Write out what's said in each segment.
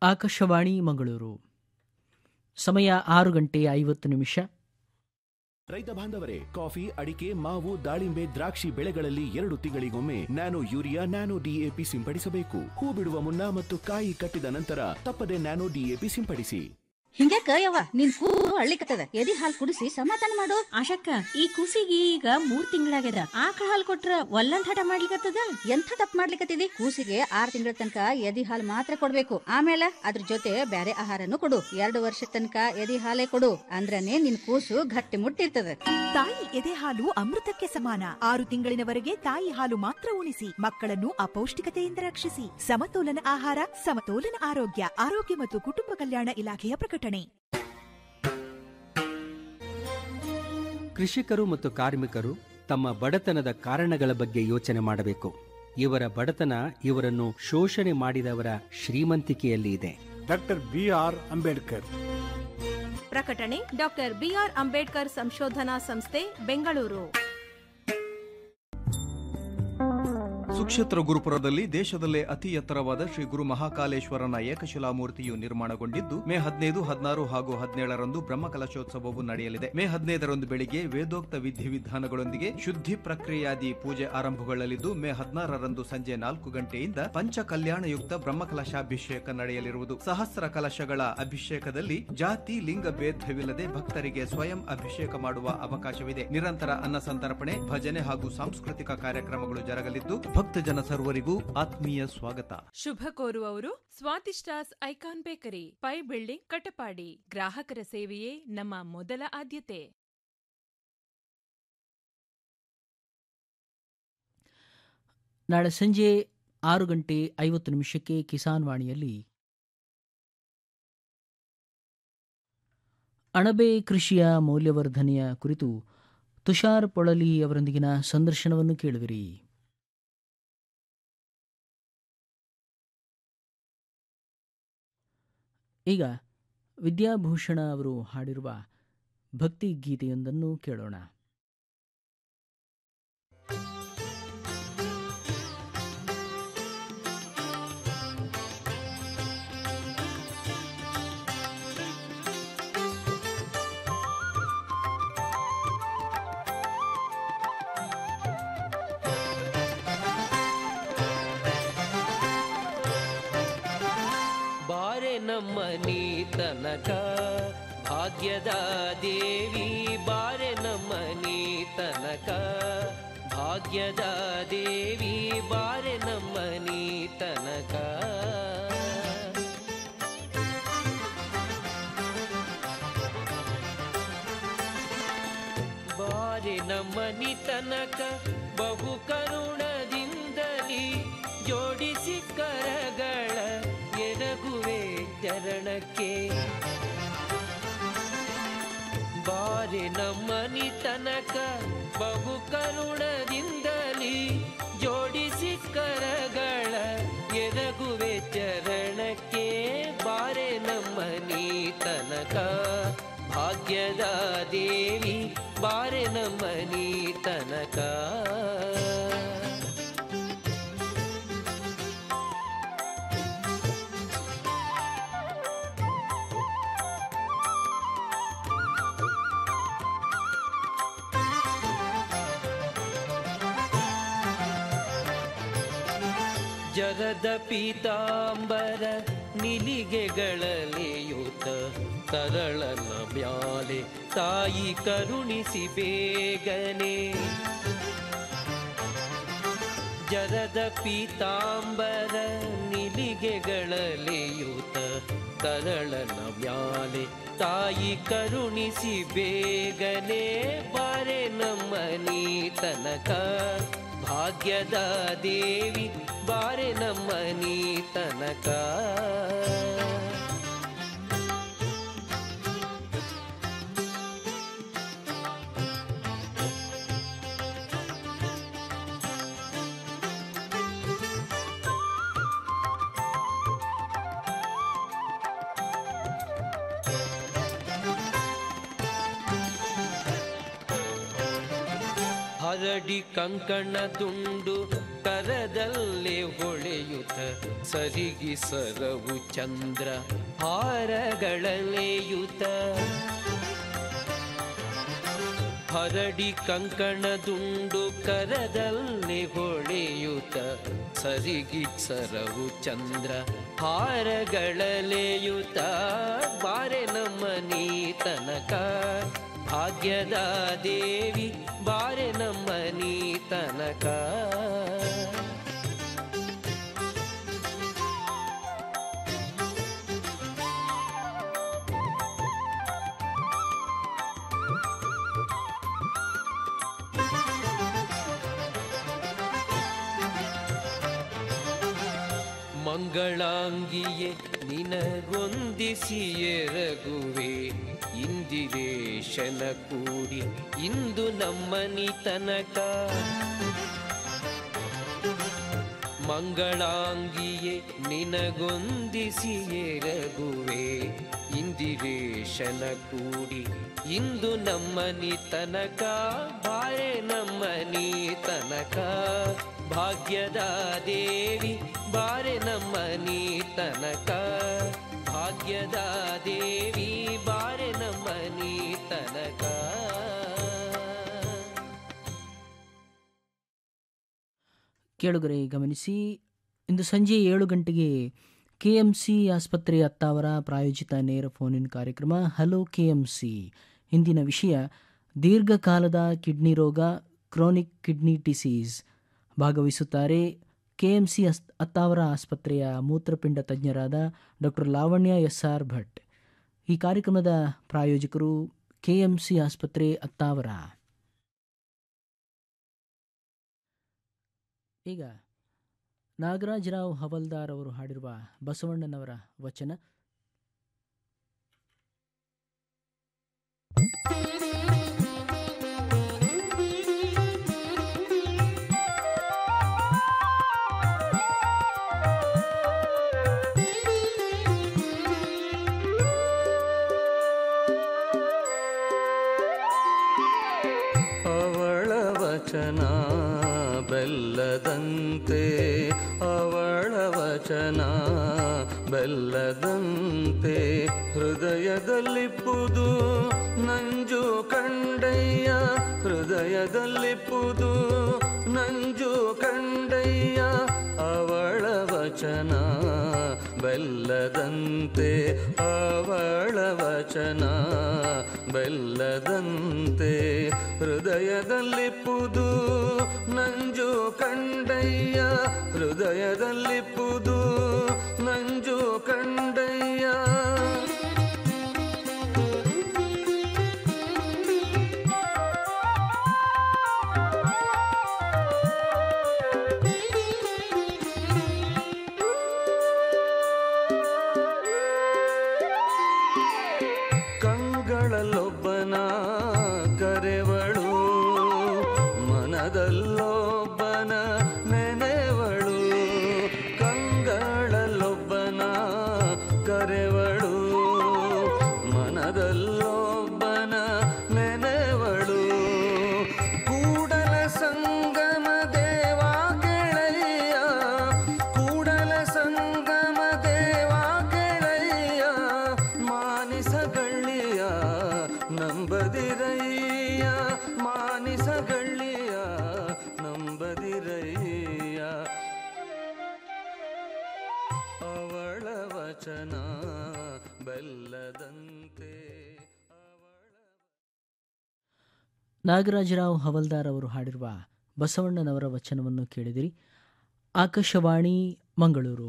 ಆಕಾಶವಾಣಿ ಮಂಗಳೂರು ಸಮಯ ಆರು ಗಂಟೆ ಐವತ್ತು ನಿಮಿಷ ರೈತ ಬಾಂಧವರೇ ಕಾಫಿ ಅಡಿಕೆ ಮಾವು ದಾಳಿಂಬೆ ದ್ರಾಕ್ಷಿ ಬೆಳೆಗಳಲ್ಲಿ ಎರಡು ತಿಂಗಳಿಗೊಮ್ಮೆ ನ್ಯಾನೋ ಯೂರಿಯಾ ನ್ಯಾನೋ ಡಿಎಪಿ ಸಿಂಪಡಿಸಬೇಕು ಹೂ ಬಿಡುವ ಮುನ್ನ ಮತ್ತು ಕಾಯಿ ಕಟ್ಟಿದ ನಂತರ ತಪ್ಪದೆ ನ್ಯಾನೋ ಡಿಎಪಿ ಸಿಂಪಡಿಸಿ ಹಿಂಗ್ಯಾಕ ಯವ್ವ ನಿನ್ ಕೂರು ಅಳ್ಳಿಕತ್ತದ ಎದಿ ಹಾಲ್ ಕುಡಿಸಿ ಸಮಾಧಾನ ಮಾಡು ಆಶಕ್ಕ ಈ ಕೂಸಿಗೆ ಈಗ ಮೂರ್ ತಿಂಗಳಾಗ್ಯದ ಆಕಳ ಹಾಲ್ ಕೊಟ್ರ ಒಲ್ಲಂದ್ ಹಠ ಮಾಡ್ಲಿಕತ್ತದ ಎಂಥ ತಪ್ಪು ಮಾಡ್ಲಿಕತ್ತಿದಿ ಕೂಸಿಗೆ ಆರ್ ತಿಂಗಳ ತನಕ ಎದಿ ಹಾಲ್ ಮಾತ್ರ ಕೊಡ್ಬೇಕು ಆಮೇಲೆ ಅದ್ರ ಜೊತೆ ಬ್ಯಾರೆ ಆಹಾರನು ಕೊಡು ಎರಡು ವರ್ಷ ತನಕ ಎದಿ ಹಾಲೇ ಕೊಡು ಅಂದ್ರನೇ ನಿನ್ ಕೂಸು ಗಟ್ಟಿ ಮುಟ್ಟಿರ್ತದ ತಾಯಿ ಎದೆ ಹಾಲು ಅಮೃತಕ್ಕೆ ಸಮಾನ ಆರು ತಿಂಗಳಿನವರೆಗೆ ತಾಯಿ ಹಾಲು ಮಾತ್ರ ಉಣಿಸಿ ಮಕ್ಕಳನ್ನು ಅಪೌಷ್ಟಿಕತೆಯಿಂದ ರಕ್ಷಿಸಿ ಸಮತೋಲನ ಆಹಾರ ಸಮತೋಲನ ಆರೋಗ್ಯ ಆರೋಗ್ಯ ಮತ್ತು ಕುಟುಂಬ ಕಲ್ಯಾಣ ಇಲಾಖೆಯ ಪ್ರಕಟಣೆ ಕೃಷಿಕರು ಮತ್ತು ಕಾರ್ಮಿಕರು ತಮ್ಮ ಬಡತನದ ಕಾರಣಗಳ ಬಗ್ಗೆ ಯೋಚನೆ ಮಾಡಬೇಕು ಇವರ ಬಡತನ ಇವರನ್ನು ಶೋಷಣೆ ಮಾಡಿದವರ ಶ್ರೀಮಂತಿಕೆಯಲ್ಲಿ ಇದೆ ಡಾಕ್ಟರ್ ಬಿ ಆರ್ ಅಂಬೇಡ್ಕರ್ ಪ್ರಕಟಣೆ ಡಾಕ್ಟರ್ ಬಿಆರ್ ಅಂಬೇಡ್ಕರ್ ಸಂಶೋಧನಾ ಸಂಸ್ಥೆ ಬೆಂಗಳೂರು ಸುಕ್ಷೇತ್ರ ಗುರುಪುರದಲ್ಲಿ ದೇಶದಲ್ಲೇ ಅತಿ ಎತ್ತರವಾದ ಶ್ರೀ ಗುರು ಮಹಾಕಾಲೇಶ್ವರನ ಏಕಶಿಲಾ ಮೂರ್ತಿಯು ನಿರ್ಮಾಣಗೊಂಡಿದ್ದು ಮೇ ಹದಿನೈದು ಹದಿನಾರು ಹಾಗೂ ಹದಿನೇಳರಂದು ಬ್ರಹ್ಮಕಲಶೋತ್ಸವವು ನಡೆಯಲಿದೆ ಮೇ ಹದಿನೈದರಂದು ಬೆಳಿಗ್ಗೆ ವೇದೋಕ್ತ ವಿಧಿವಿಧಾನಗಳೊಂದಿಗೆ ಶುದ್ಧಿ ಪ್ರಕ್ರಿಯಾದಿ ಪೂಜೆ ಆರಂಭಗೊಳ್ಳಲಿದ್ದು ಮೇ ಹದಿನಾರರಂದು ಸಂಜೆ ನಾಲ್ಕು ಗಂಟೆಯಿಂದ ಪಂಚ ಕಲ್ಯಾಣಯುಕ್ತ ಬ್ರಹ್ಮಕಲಶಾಭಿಷೇಕ ನಡೆಯಲಿರುವುದು ಸಹಸ್ರ ಕಲಶಗಳ ಅಭಿಷೇಕದಲ್ಲಿ ಜಾತಿ ಲಿಂಗ ಭೇದವಿಲ್ಲದೆ ಭಕ್ತರಿಗೆ ಸ್ವಯಂ ಅಭಿಷೇಕ ಮಾಡುವ ಅವಕಾಶವಿದೆ ನಿರಂತರ ಅನ್ನ ಸಂತರ್ಪಣೆ ಭಜನೆ ಹಾಗೂ ಸಾಂಸ್ಕೃತಿಕ ಕಾರ್ಯಕ್ರಮಗಳು ಜರಗಲಿದ್ದು ಭಕ್ತಜನ ಸರ್ವರಿಗೂ ಆತ್ಮೀಯ ಸ್ವಾಗತ ಶುಭ ಕೋರುವವರು ಸ್ವಾತಿಷ್ಟಾಸ್ icon bakery Pai building Katapady ಗ್ರಾಹಕರ ಸೇವೆಯೇ ನಮ್ಮ ಮೊದಲ ಆದ್ಯತೆ ನಾಳೆ ಸಂಜೆ ಆರು ಗಂಟೆ ಐವತ್ತು ನಿಮಿಷಕ್ಕೆ ಕಿಸಾನ್ ವಾಣಿಯಲ್ಲಿ ಅಣಬೆ ಕೃಷಿಯ ಮೌಲ್ಯವರ್ಧನೆಯ ಕುರಿತು ತುಷಾರ್ ಪೊಳಲಿ ಅವರೊಂದಿಗಿನ ಸಂದರ್ಶನವನ್ನು ಕೇಳುವಿರಿ ಈಗ ವಿದ್ಯಾಭೂಷಣ ಅವರು ಹಾಡಿರುವ ಭಕ್ತಿ ಗೀತೆಯೊಂದನ್ನು ಕೇಳೋಣ ಬಾರೆ ನಮ್ಮ ನೀ ತನಕ ಭಾಗ್ಯದ ದೇವಿ ಬಾರೆ ನಮ್ಮ ನೀ ತನಕ ಭಾಗ್ಯದ ದೇವಿ ಬಾರೆ ನಮ್ಮ ನೀ ತನಕ ಬಾರೆ ನಮ್ಮ ನೀ ತನಕ ಬಹು ಕರುಣದಿಂದಲಿ ಜೋಡಿಸಿ ಕರಗಳ ಎರಗುವೆ ಚರಣಕ್ಕೆ ಬಾರೆ ನಮ್ಮನಿ ತನಕ ಬಹು ಕರುಣದಿಂದಲಿ ಜೋಡಿಸಿ ಕರಗಳ ಎರಗುವೆ ಚರಣಕ್ಕೆ ಬಾರೆ ನಮ್ಮನಿ ತನಕ ಭಾಗ್ಯದ ದೇವಿ ಬಾರೆ ನಮ್ಮನಿ ತನಕ ಜಗದ ಪೀತಾಂಬರ ನಿಲಿಗೆಗಳಲೆಯುತ ತರಳನ ಮ್ಯಾಲೆ ತಾಯಿ ಕರುಣಿಸಿ ಬೇಗನೆ ಜರದ ಪೀತಾಂಬರ ನಿಲಿಗೆಗಳಲೆಯುತ ತರಳನ ಮ್ಯಾಲೆ ತಾಯಿ ಕರುಣಿಸಿ ಬೇಗನೆ ಬಾರೆ ನಮ್ಮನಿ ತನಕ ಭಾಗ್ಯದ ದೇವಿ ಬಾರೆ ನಮ್ಮನಿ ತನಕ ಹರಡಿ ಕಂಕಣ ದುಂಡು ಕರದಲ್ಲೇ ಹೊಳೆಯುತ್ತ ಸರಿಗಿ ಸರವು ಚಂದ್ರ ಹಾರಗಳಲೆಯುತ ಹರಡಿ ಕಂಕಣದುಂಡು ಕರದಲ್ಲಿ ಹೊಳೆಯುತ್ತ ಸರಿಗಿ ಸರವು ಚಂದ್ರ ಹಾರಗಳಲೆಯುತ ಬಾರೆ ನಮ್ಮ ನೀ ತನಕ ಭಾಗ್ಯದ ದೇವಿ ಬಾರೆ ನಮ್ಮ ನೀ ತನಕ ಮಂಗಳಾಂಗಿಯೇ ನಿನಗೊಂದಿಸಿ ಎರಗುವೆ ಇಂದಿರೇಶನ ಕೂಡಿ ಇಂದು ನಮ್ಮನಿ ತನಕ ಮಂಗಳಾಂಗಿಯೇ ನಿನಗೊಂದಿಸಿ ಎರಗುವೆ ಇಂದಿರೇಶನ ಕೂಡಿ ಇಂದು ನಮ್ಮನಿ ತನಕ ಬಾರೆ ನಮ್ಮನಿ ತನಕ ಭಾಗ್ಯದ ದೇವಿ ಬಾರೆ ನಮ್ಮನಿ ತನಕ ಭಾಗ್ಯದ ದೇವಿ ಬಾರೆ ನಮ್ಮನಿ ತನಕ ಕೇಳುಗರೆ ಗಮನಿಸಿ ಇಂದು ಸಂಜೆ ಏಳು ಗಂಟೆಗೆ ಕೆ ಎಂ ಸಿ ಆಸ್ಪತ್ರೆ ಅತ್ತಾವರ ಪ್ರಾಯೋಜಿತ ನೇರ ಫೋನ್ ಕಾರ್ಯಕ್ರಮ ಹಲೋ ಕೆ ಎಂ ಸಿ ಇಂದಿನ ವಿಷಯ ದೀರ್ಘಕಾಲದ ಕಿಡ್ನಿ ರೋಗ ಕ್ರಾನಿಕ್ ಕಿಡ್ನಿ ಡಿಸೀಸ್ ಭಾಗವಹಿಸುತ್ತಾರೆ ಕೆಎಂಸಿ ಅತ್ತಾವರ ಆಸ್ಪತ್ರೆಯ ಮೂತ್ರಪಿಂಡ ತಜ್ಞರಾದ doctor Lavanya S R Bhat ಈ ಕಾರ್ಯಕ್ರಮದ ಪ್ರಾಯೋಜಕರು ಕೆಎಂಸಿ ಆಸ್ಪತ್ರೆ ಅತ್ತಾವರ ಈಗ ನಾಗರಾಜರಾವ್ ಹವಲ್ದಾರ್ ಅವರು ಹಾಡಿರುವ ಬಸವಣ್ಣನವರ ವಚನ ಅವಳ ವಚನ ಬೆಲ್ಲದಂತೆ ಅವಳ ವಚನ ಬೆಲ್ಲದಂತೆ ಹೃದಯದಲ್ಲಿಪ್ಪುದು ನಂಜು ಕಂಡಯ್ಯ ಹೃದಯದಲ್ಲಿಪ್ಪುದು ನಂಜು ಕಂಡಯ್ಯ ಅವಳ ವಚನ ಬೆಲ್ಲದಂತೆ ಅವಳ ವಚನ ಬೆಲ್ಲದಂತೆ ಹೃದಯದಲ್ಲಿಪ್ಪುದು ನಂಜು ಕಂಡಯ್ಯ ಹೃದಯದಲ್ಲಿಪ್ಪುದು ನಂಜು ಕಂಡಯ್ಯ ಕಂಗಳಲ್ಲೊಬ್ಬನ ಕರೆವಳು ಮನದಲ್ಲೊಬ್ಬನ ನೆನೆವಳು ಕಂಗಳಲ್ಲೊಬ್ಬನ ಕರೆವಳು ಮನದಲ್ಲೊಬ್ಬನ ನೆನೆವಳು ಕೂಡಲ ಸಂಗಮ ದೇವ ಗೆಳೆಯ ಕೂಡಲ ಸಂಗಮ ದೇವ ಗೆಳೆಯ ಮಾನಿಸಗಳ್ಳಿಯ ನಂಬದಿರಯ್ಯ ಮಾನಿಸಗಳ್ಳಿಯ ನಂಬದಿರಯ್ಯ ಅವಳ ವಚನ ಬೆಲ್ಲದಂತೆ ನಾಗರಾಜರಾವ್ ಹವಲ್ದಾರ್ ಅವರು ಹಾಡಿರುವ ಬಸವಣ್ಣನವರ ವಚನವನ್ನು ಕೇಳಿದಿರಿ ಆಕಾಶವಾಣಿ ಮಂಗಳೂರು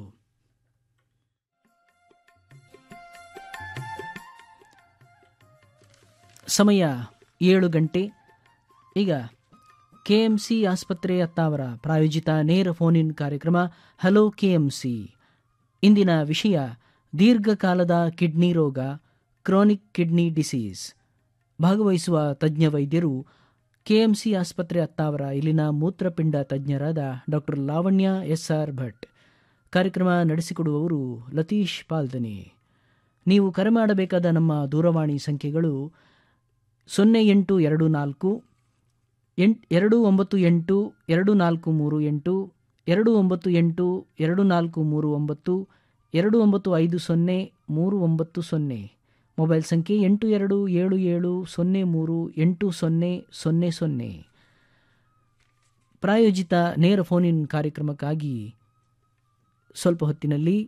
ಸಮಯ ಏಳು ಗಂಟೆ ಈಗ ಕೆಎಂಸಿ ಆಸ್ಪತ್ರೆ ಅತ್ತಾವರ ಪ್ರಾಯೋಜಿತ ನೇರ ಫೋನ್ ಇನ್ ಕಾರ್ಯಕ್ರಮ ಹಲೋ ಕೆಎಂಸಿ ಇಂದಿನ ವಿಷಯ ದೀರ್ಘಕಾಲದ ಕಿಡ್ನಿ ರೋಗ ಕ್ರಾನಿಕ್ ಕಿಡ್ನಿ ಡಿಸೀಸ್ ಭಾಗವಹಿಸುವ ತಜ್ಞ ವೈದ್ಯರು ಕೆಎಂಸಿ ಆಸ್ಪತ್ರೆ ಅತ್ತಾವರ ಇಲ್ಲಿನ ಮೂತ್ರಪಿಂಡ ತಜ್ಞರಾದ doctor Lavanya S R Bhat ಕಾರ್ಯಕ್ರಮ ನಡೆಸಿಕೊಡುವವರು ಲತೀಶ್ ಪಾಲ್ದನಿ ನೀವು ಕರೆ ಮಾಡಬೇಕಾದ ನಮ್ಮ ದೂರವಾಣಿ ಸಂಖ್ಯೆಗಳು ಸೊನ್ನೆ ಎಂಟು ಎರಡು ನಾಲ್ಕು ಎಂಟ್ ಎರಡು ಒಂಬತ್ತು ಎಂಟು ಎರಡು ನಾಲ್ಕು ಮೂರು ಎಂಟು ಎರಡು ಒಂಬತ್ತು ಎಂಟು ಎರಡು ನಾಲ್ಕು ಮೂರು ಒಂಬತ್ತು ಎರಡು ಒಂಬತ್ತು ಐದು ಸೊನ್ನೆ ಮೂರು ಒಂಬತ್ತು ಸೊನ್ನೆ ಮೊಬೈಲ್ ಸಂಖ್ಯೆ ಎಂಟು ಎರಡು ಏಳು ಏಳು ಸೊನ್ನೆ ಮೂರು ಎಂಟು ಸೊನ್ನೆ ಸೊನ್ನೆ ಸೊನ್ನೆ ಪ್ರಾಯೋಜಿತ ನೇರ ಫೋನ್ ಇನ್ ಕಾರ್ಯಕ್ರಮಕ್ಕಾಗಿ ಸ್ವಲ್ಪ ಹೊತ್ತಿನಲ್ಲಿ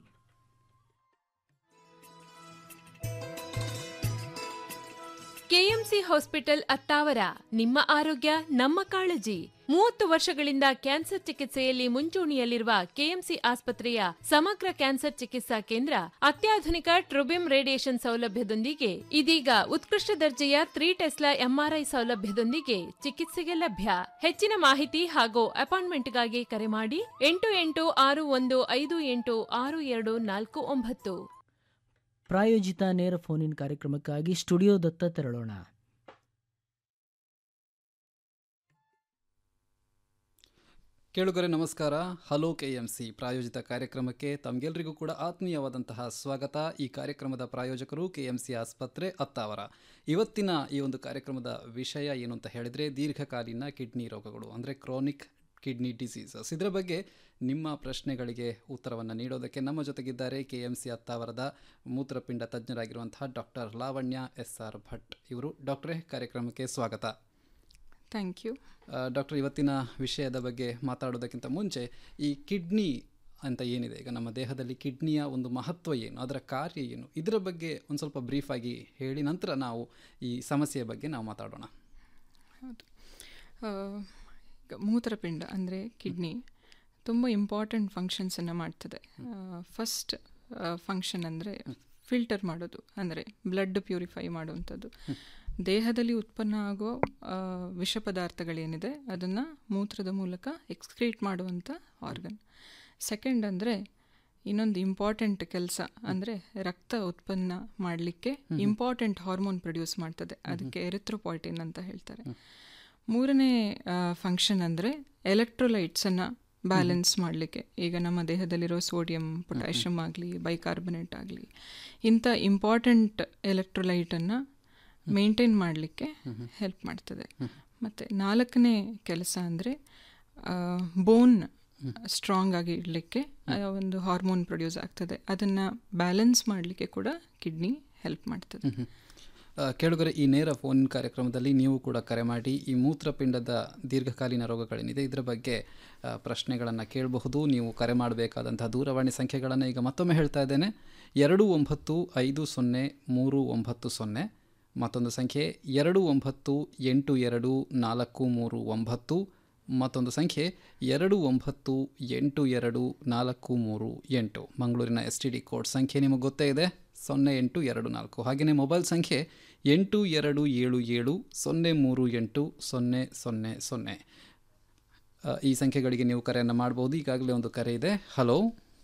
ಕೆಎಂಸಿ ಹಾಸ್ಪಿಟಲ್ ಅತ್ತಾವರ ನಿಮ್ಮ ಆರೋಗ್ಯ ನಮ್ಮ ಕಾಳಜಿ ಮೂವತ್ತು ವರ್ಷಗಳಿಂದ ಕ್ಯಾನ್ಸರ್ ಚಿಕಿತ್ಸೆಯಲ್ಲಿ ಮುಂಚೂಣಿಯಲ್ಲಿರುವ ಕೆಎಂಸಿ ಆಸ್ಪತ್ರೆಯ ಸಮಗ್ರ ಕ್ಯಾನ್ಸರ್ ಚಿಕಿತ್ಸಾ ಕೇಂದ್ರ ಅತ್ಯಾಧುನಿಕ ಟ್ರೊಬಿಮ್ ರೇಡಿಯೇಷನ್ ಸೌಲಭ್ಯದೊಂದಿಗೆ ಇದೀಗ ಉತ್ಕೃಷ್ಟ ದರ್ಜೆಯ ತ್ರೀ ಟೆಸ್ಲಾ ಎಂಆರ್ಐ ಸೌಲಭ್ಯದೊಂದಿಗೆ ಚಿಕಿತ್ಸೆಗೆ ಲಭ್ಯ ಹೆಚ್ಚಿನ ಮಾಹಿತಿ ಹಾಗೂ ಅಪಾಯಿಂಟ್ಮೆಂಟ್ಗಾಗಿ ಕರೆ ಮಾಡಿ ಎಂಟು ಎಂಟು ಆರು ಒಂದು ಐದು ಎಂಟು ಆರು ಎರಡು ನಾಲ್ಕು ಒಂಬತ್ತು ಪ್ರಾಯೋಜಿತ ನೇರ ಫೋನ್ ಇನ್ ಕಾರ್ಯಕ್ರಮಕ್ಕಾಗಿ ಸ್ಟುಡಿಯೋದತ್ತ ತೆರಳೋಣ ಕೇಳುಗರೆ ನಮಸ್ಕಾರ ಹಲೋ ಕೆ ಎಂ ಸಿ ಪ್ರಾಯೋಜಿತ ಕಾರ್ಯಕ್ರಮಕ್ಕೆ ತಮಗೆಲ್ಲರಿಗೂ ಕೂಡ ಆತ್ಮೀಯವಾದಂತಹ ಸ್ವಾಗತ ಈ ಕಾರ್ಯಕ್ರಮದ ಪ್ರಾಯೋಜಕರು ಕೆ ಎಂ ಸಿ ಆಸ್ಪತ್ರೆ ಅತ್ತಾವರ ಇವತ್ತಿನ ಈ ಒಂದು ಕಾರ್ಯಕ್ರಮದ ವಿಷಯ ಏನು ಅಂತ ಹೇಳಿದರೆ ದೀರ್ಘಕಾಲೀನ ಕಿಡ್ನಿ ರೋಗಗಳು ಅಂದರೆ ಕ್ರಾನಿಕ್ ಕಿಡ್ನಿ ಡಿಸೀಸಸ್ ಇದರ ಬಗ್ಗೆ ನಿಮ್ಮ ಪ್ರಶ್ನೆಗಳಿಗೆ ಉತ್ತರವನ್ನು ನೀಡೋದಕ್ಕೆ ನಮ್ಮ ಜೊತೆಗಿದ್ದಾರೆ ಕೆ ಎಂ ಸಿ ಅತ್ತಾವರದ ಮೂತ್ರಪಿಂಡ ತಜ್ಞರಾಗಿರುವಂತಹ doctor Lavanya S R Bhat ಇವರು ಡಾಕ್ಟ್ರೇ ಕಾರ್ಯಕ್ರಮಕ್ಕೆ ಸ್ವಾಗತ ಥ್ಯಾಂಕ್ ಯು ಡಾಕ್ಟರ್ ಇವತ್ತಿನ ವಿಷಯದ ಬಗ್ಗೆ ಮಾತಾಡೋದಕ್ಕಿಂತ ಮುಂಚೆ ಈ ಕಿಡ್ನಿ ಅಂತ ಏನಿದೆ ಈಗ ನಮ್ಮ ದೇಹದಲ್ಲಿ ಕಿಡ್ನಿಯ ಒಂದು ಮಹತ್ವ ಏನು ಅದರ ಕಾರ್ಯ ಏನು ಇದರ ಬಗ್ಗೆ ಒಂದು ಸ್ವಲ್ಪ ಬ್ರೀಫಾಗಿ ಹೇಳಿ ನಂತರ ನಾವು ಈ ಸಮಸ್ಯೆಯ ಬಗ್ಗೆ ನಾವು ಮಾತಾಡೋಣ ಹೌದು ಈಗ ಮೂತ್ರಪಿಂಡ ಅಂದರೆ ಕಿಡ್ನಿ ತುಂಬ ಇಂಪಾರ್ಟೆಂಟ್ ಫಂಕ್ಷನ್ಸನ್ನು ಮಾಡ್ತದೆ ಫಸ್ಟ್ ಫಂಕ್ಷನ್ ಅಂದರೆ ಫಿಲ್ಟರ್ ಮಾಡೋದು ಅಂದರೆ ಬ್ಲಡ್ ಪ್ಯೂರಿಫೈ ಮಾಡುವಂಥದ್ದು ದೇಹದಲ್ಲಿ ಉತ್ಪನ್ನ ಆಗೋ ವಿಷ ಪದಾರ್ಥಗಳೇನಿದೆ ಅದನ್ನು ಮೂತ್ರದ ಮೂಲಕ ಎಕ್ಸ್ಕ್ರೀಟ್ ಮಾಡುವಂಥ ಆರ್ಗನ್ ಸೆಕೆಂಡ್ ಅಂದರೆ ಇನ್ನೊಂದು ಇಂಪಾರ್ಟೆಂಟ್ ಕೆಲಸ ಅಂದರೆ ರಕ್ತ ಉತ್ಪನ್ನ ಮಾಡಲಿಕ್ಕೆ ಇಂಪಾರ್ಟೆಂಟ್ ಹಾರ್ಮೋನ್ ಪ್ರೊಡ್ಯೂಸ್ ಮಾಡ್ತದೆ ಅದಕ್ಕೆ ಎರಿಥ್ರೋಪಾಯ್ಟಿನ್ ಅಂತ ಹೇಳ್ತಾರೆ ಮೂರನೇ ಫಂಕ್ಷನ್ ಅಂದರೆ ಎಲೆಕ್ಟ್ರೋಲೈಟ್ಸನ್ನು ಬ್ಯಾಲೆನ್ಸ್ ಮಾಡಲಿಕ್ಕೆ ಈಗ ನಮ್ಮ ದೇಹದಲ್ಲಿರೋ ಸೋಡಿಯಂ ಪೊಟ್ಯಾಷಿಯಮ್ ಆಗಲಿ ಬೈಕಾರ್ಬನೇಟ್ ಆಗಲಿ ಇಂಥ ಇಂಪಾರ್ಟೆಂಟ್ ಎಲೆಕ್ಟ್ರೋಲೈಟನ್ನು ಮೇಂಟೈನ್ ಮಾಡಲಿಕ್ಕೆ ಹೆಲ್ಪ್ ಮಾಡ್ತದೆ ಮತ್ತು ನಾಲ್ಕನೇ ಕೆಲಸ ಅಂದರೆ ಬೋನ್ ಸ್ಟ್ರಾಂಗ್ ಆಗಿ ಇಡಲಿಕ್ಕೆ ಒಂದು ಹಾರ್ಮೋನ್ ಪ್ರೊಡ್ಯೂಸ್ ಆಗ್ತದೆ ಅದನ್ನು ಬ್ಯಾಲೆನ್ಸ್ ಮಾಡಲಿಕ್ಕೆ ಕೂಡ ಕಿಡ್ನಿ ಹೆಲ್ಪ್ ಮಾಡ್ತದೆ ಕೇಳುಗರೆ ಈ ನೇರ ಫೋನ್ ಕಾರ್ಯಕ್ರಮದಲ್ಲಿ ನೀವು ಕೂಡ ಕರೆ ಮಾಡಿ ಈ ಮೂತ್ರಪಿಂಡದ ದೀರ್ಘಕಾಲೀನ ರೋಗಗಳೇನಿದೆ ಇದರ ಬಗ್ಗೆ ಪ್ರಶ್ನೆಗಳನ್ನು ಕೇಳಬಹುದು ನೀವು ಕರೆ ಮಾಡಬೇಕಾದಂತಹ ದೂರವಾಣಿ ಸಂಖ್ಯೆಗಳನ್ನು ಈಗ ಮತ್ತೊಮ್ಮೆ ಹೇಳ್ತಾ ಇದ್ದೇನೆ ಎರಡು ಒಂಬತ್ತು ಐದು ಸೊನ್ನೆ ಮೂರು ಒಂಬತ್ತು ಸೊನ್ನೆ ಮತ್ತೊಂದು ಸಂಖ್ಯೆ ಎರಡು ಒಂಬತ್ತು ಎಂಟು ಎರಡು ನಾಲ್ಕು ಮೂರು ಒಂಬತ್ತು ಮತ್ತೊಂದು ಸಂಖ್ಯೆ ಎರಡು ಒಂಬತ್ತು ಎಂಟು ಎರಡು ನಾಲ್ಕು ಮೂರು ಎಂಟು ಮಂಗಳೂರಿನ ಎಸ್ ಟಿ ಡಿ ಕೋಡ್ ಸಂಖ್ಯೆ ನಿಮಗೆ ಗೊತ್ತೇ ಇದೆ ಸೊನ್ನೆ ಎಂಟು ಎರಡು ನಾಲ್ಕು ಹಾಗೆಯೇ ಮೊಬೈಲ್ ಸಂಖ್ಯೆ ಎಂಟು ಎರಡು ಏಳು ಏಳು ಸೊನ್ನೆ ಮೂರು ಎಂಟು ಸೊನ್ನೆ ಸೊನ್ನೆ ಸೊನ್ನೆ ಈ ಸಂಖ್ಯೆಗಳಿಗೆ ನೀವು ಕರೆಯನ್ನು ಮಾಡ್ಬೋದು ಈಗಾಗಲೇ ಒಂದು ಕರೆ ಇದೆ ಹಲೋ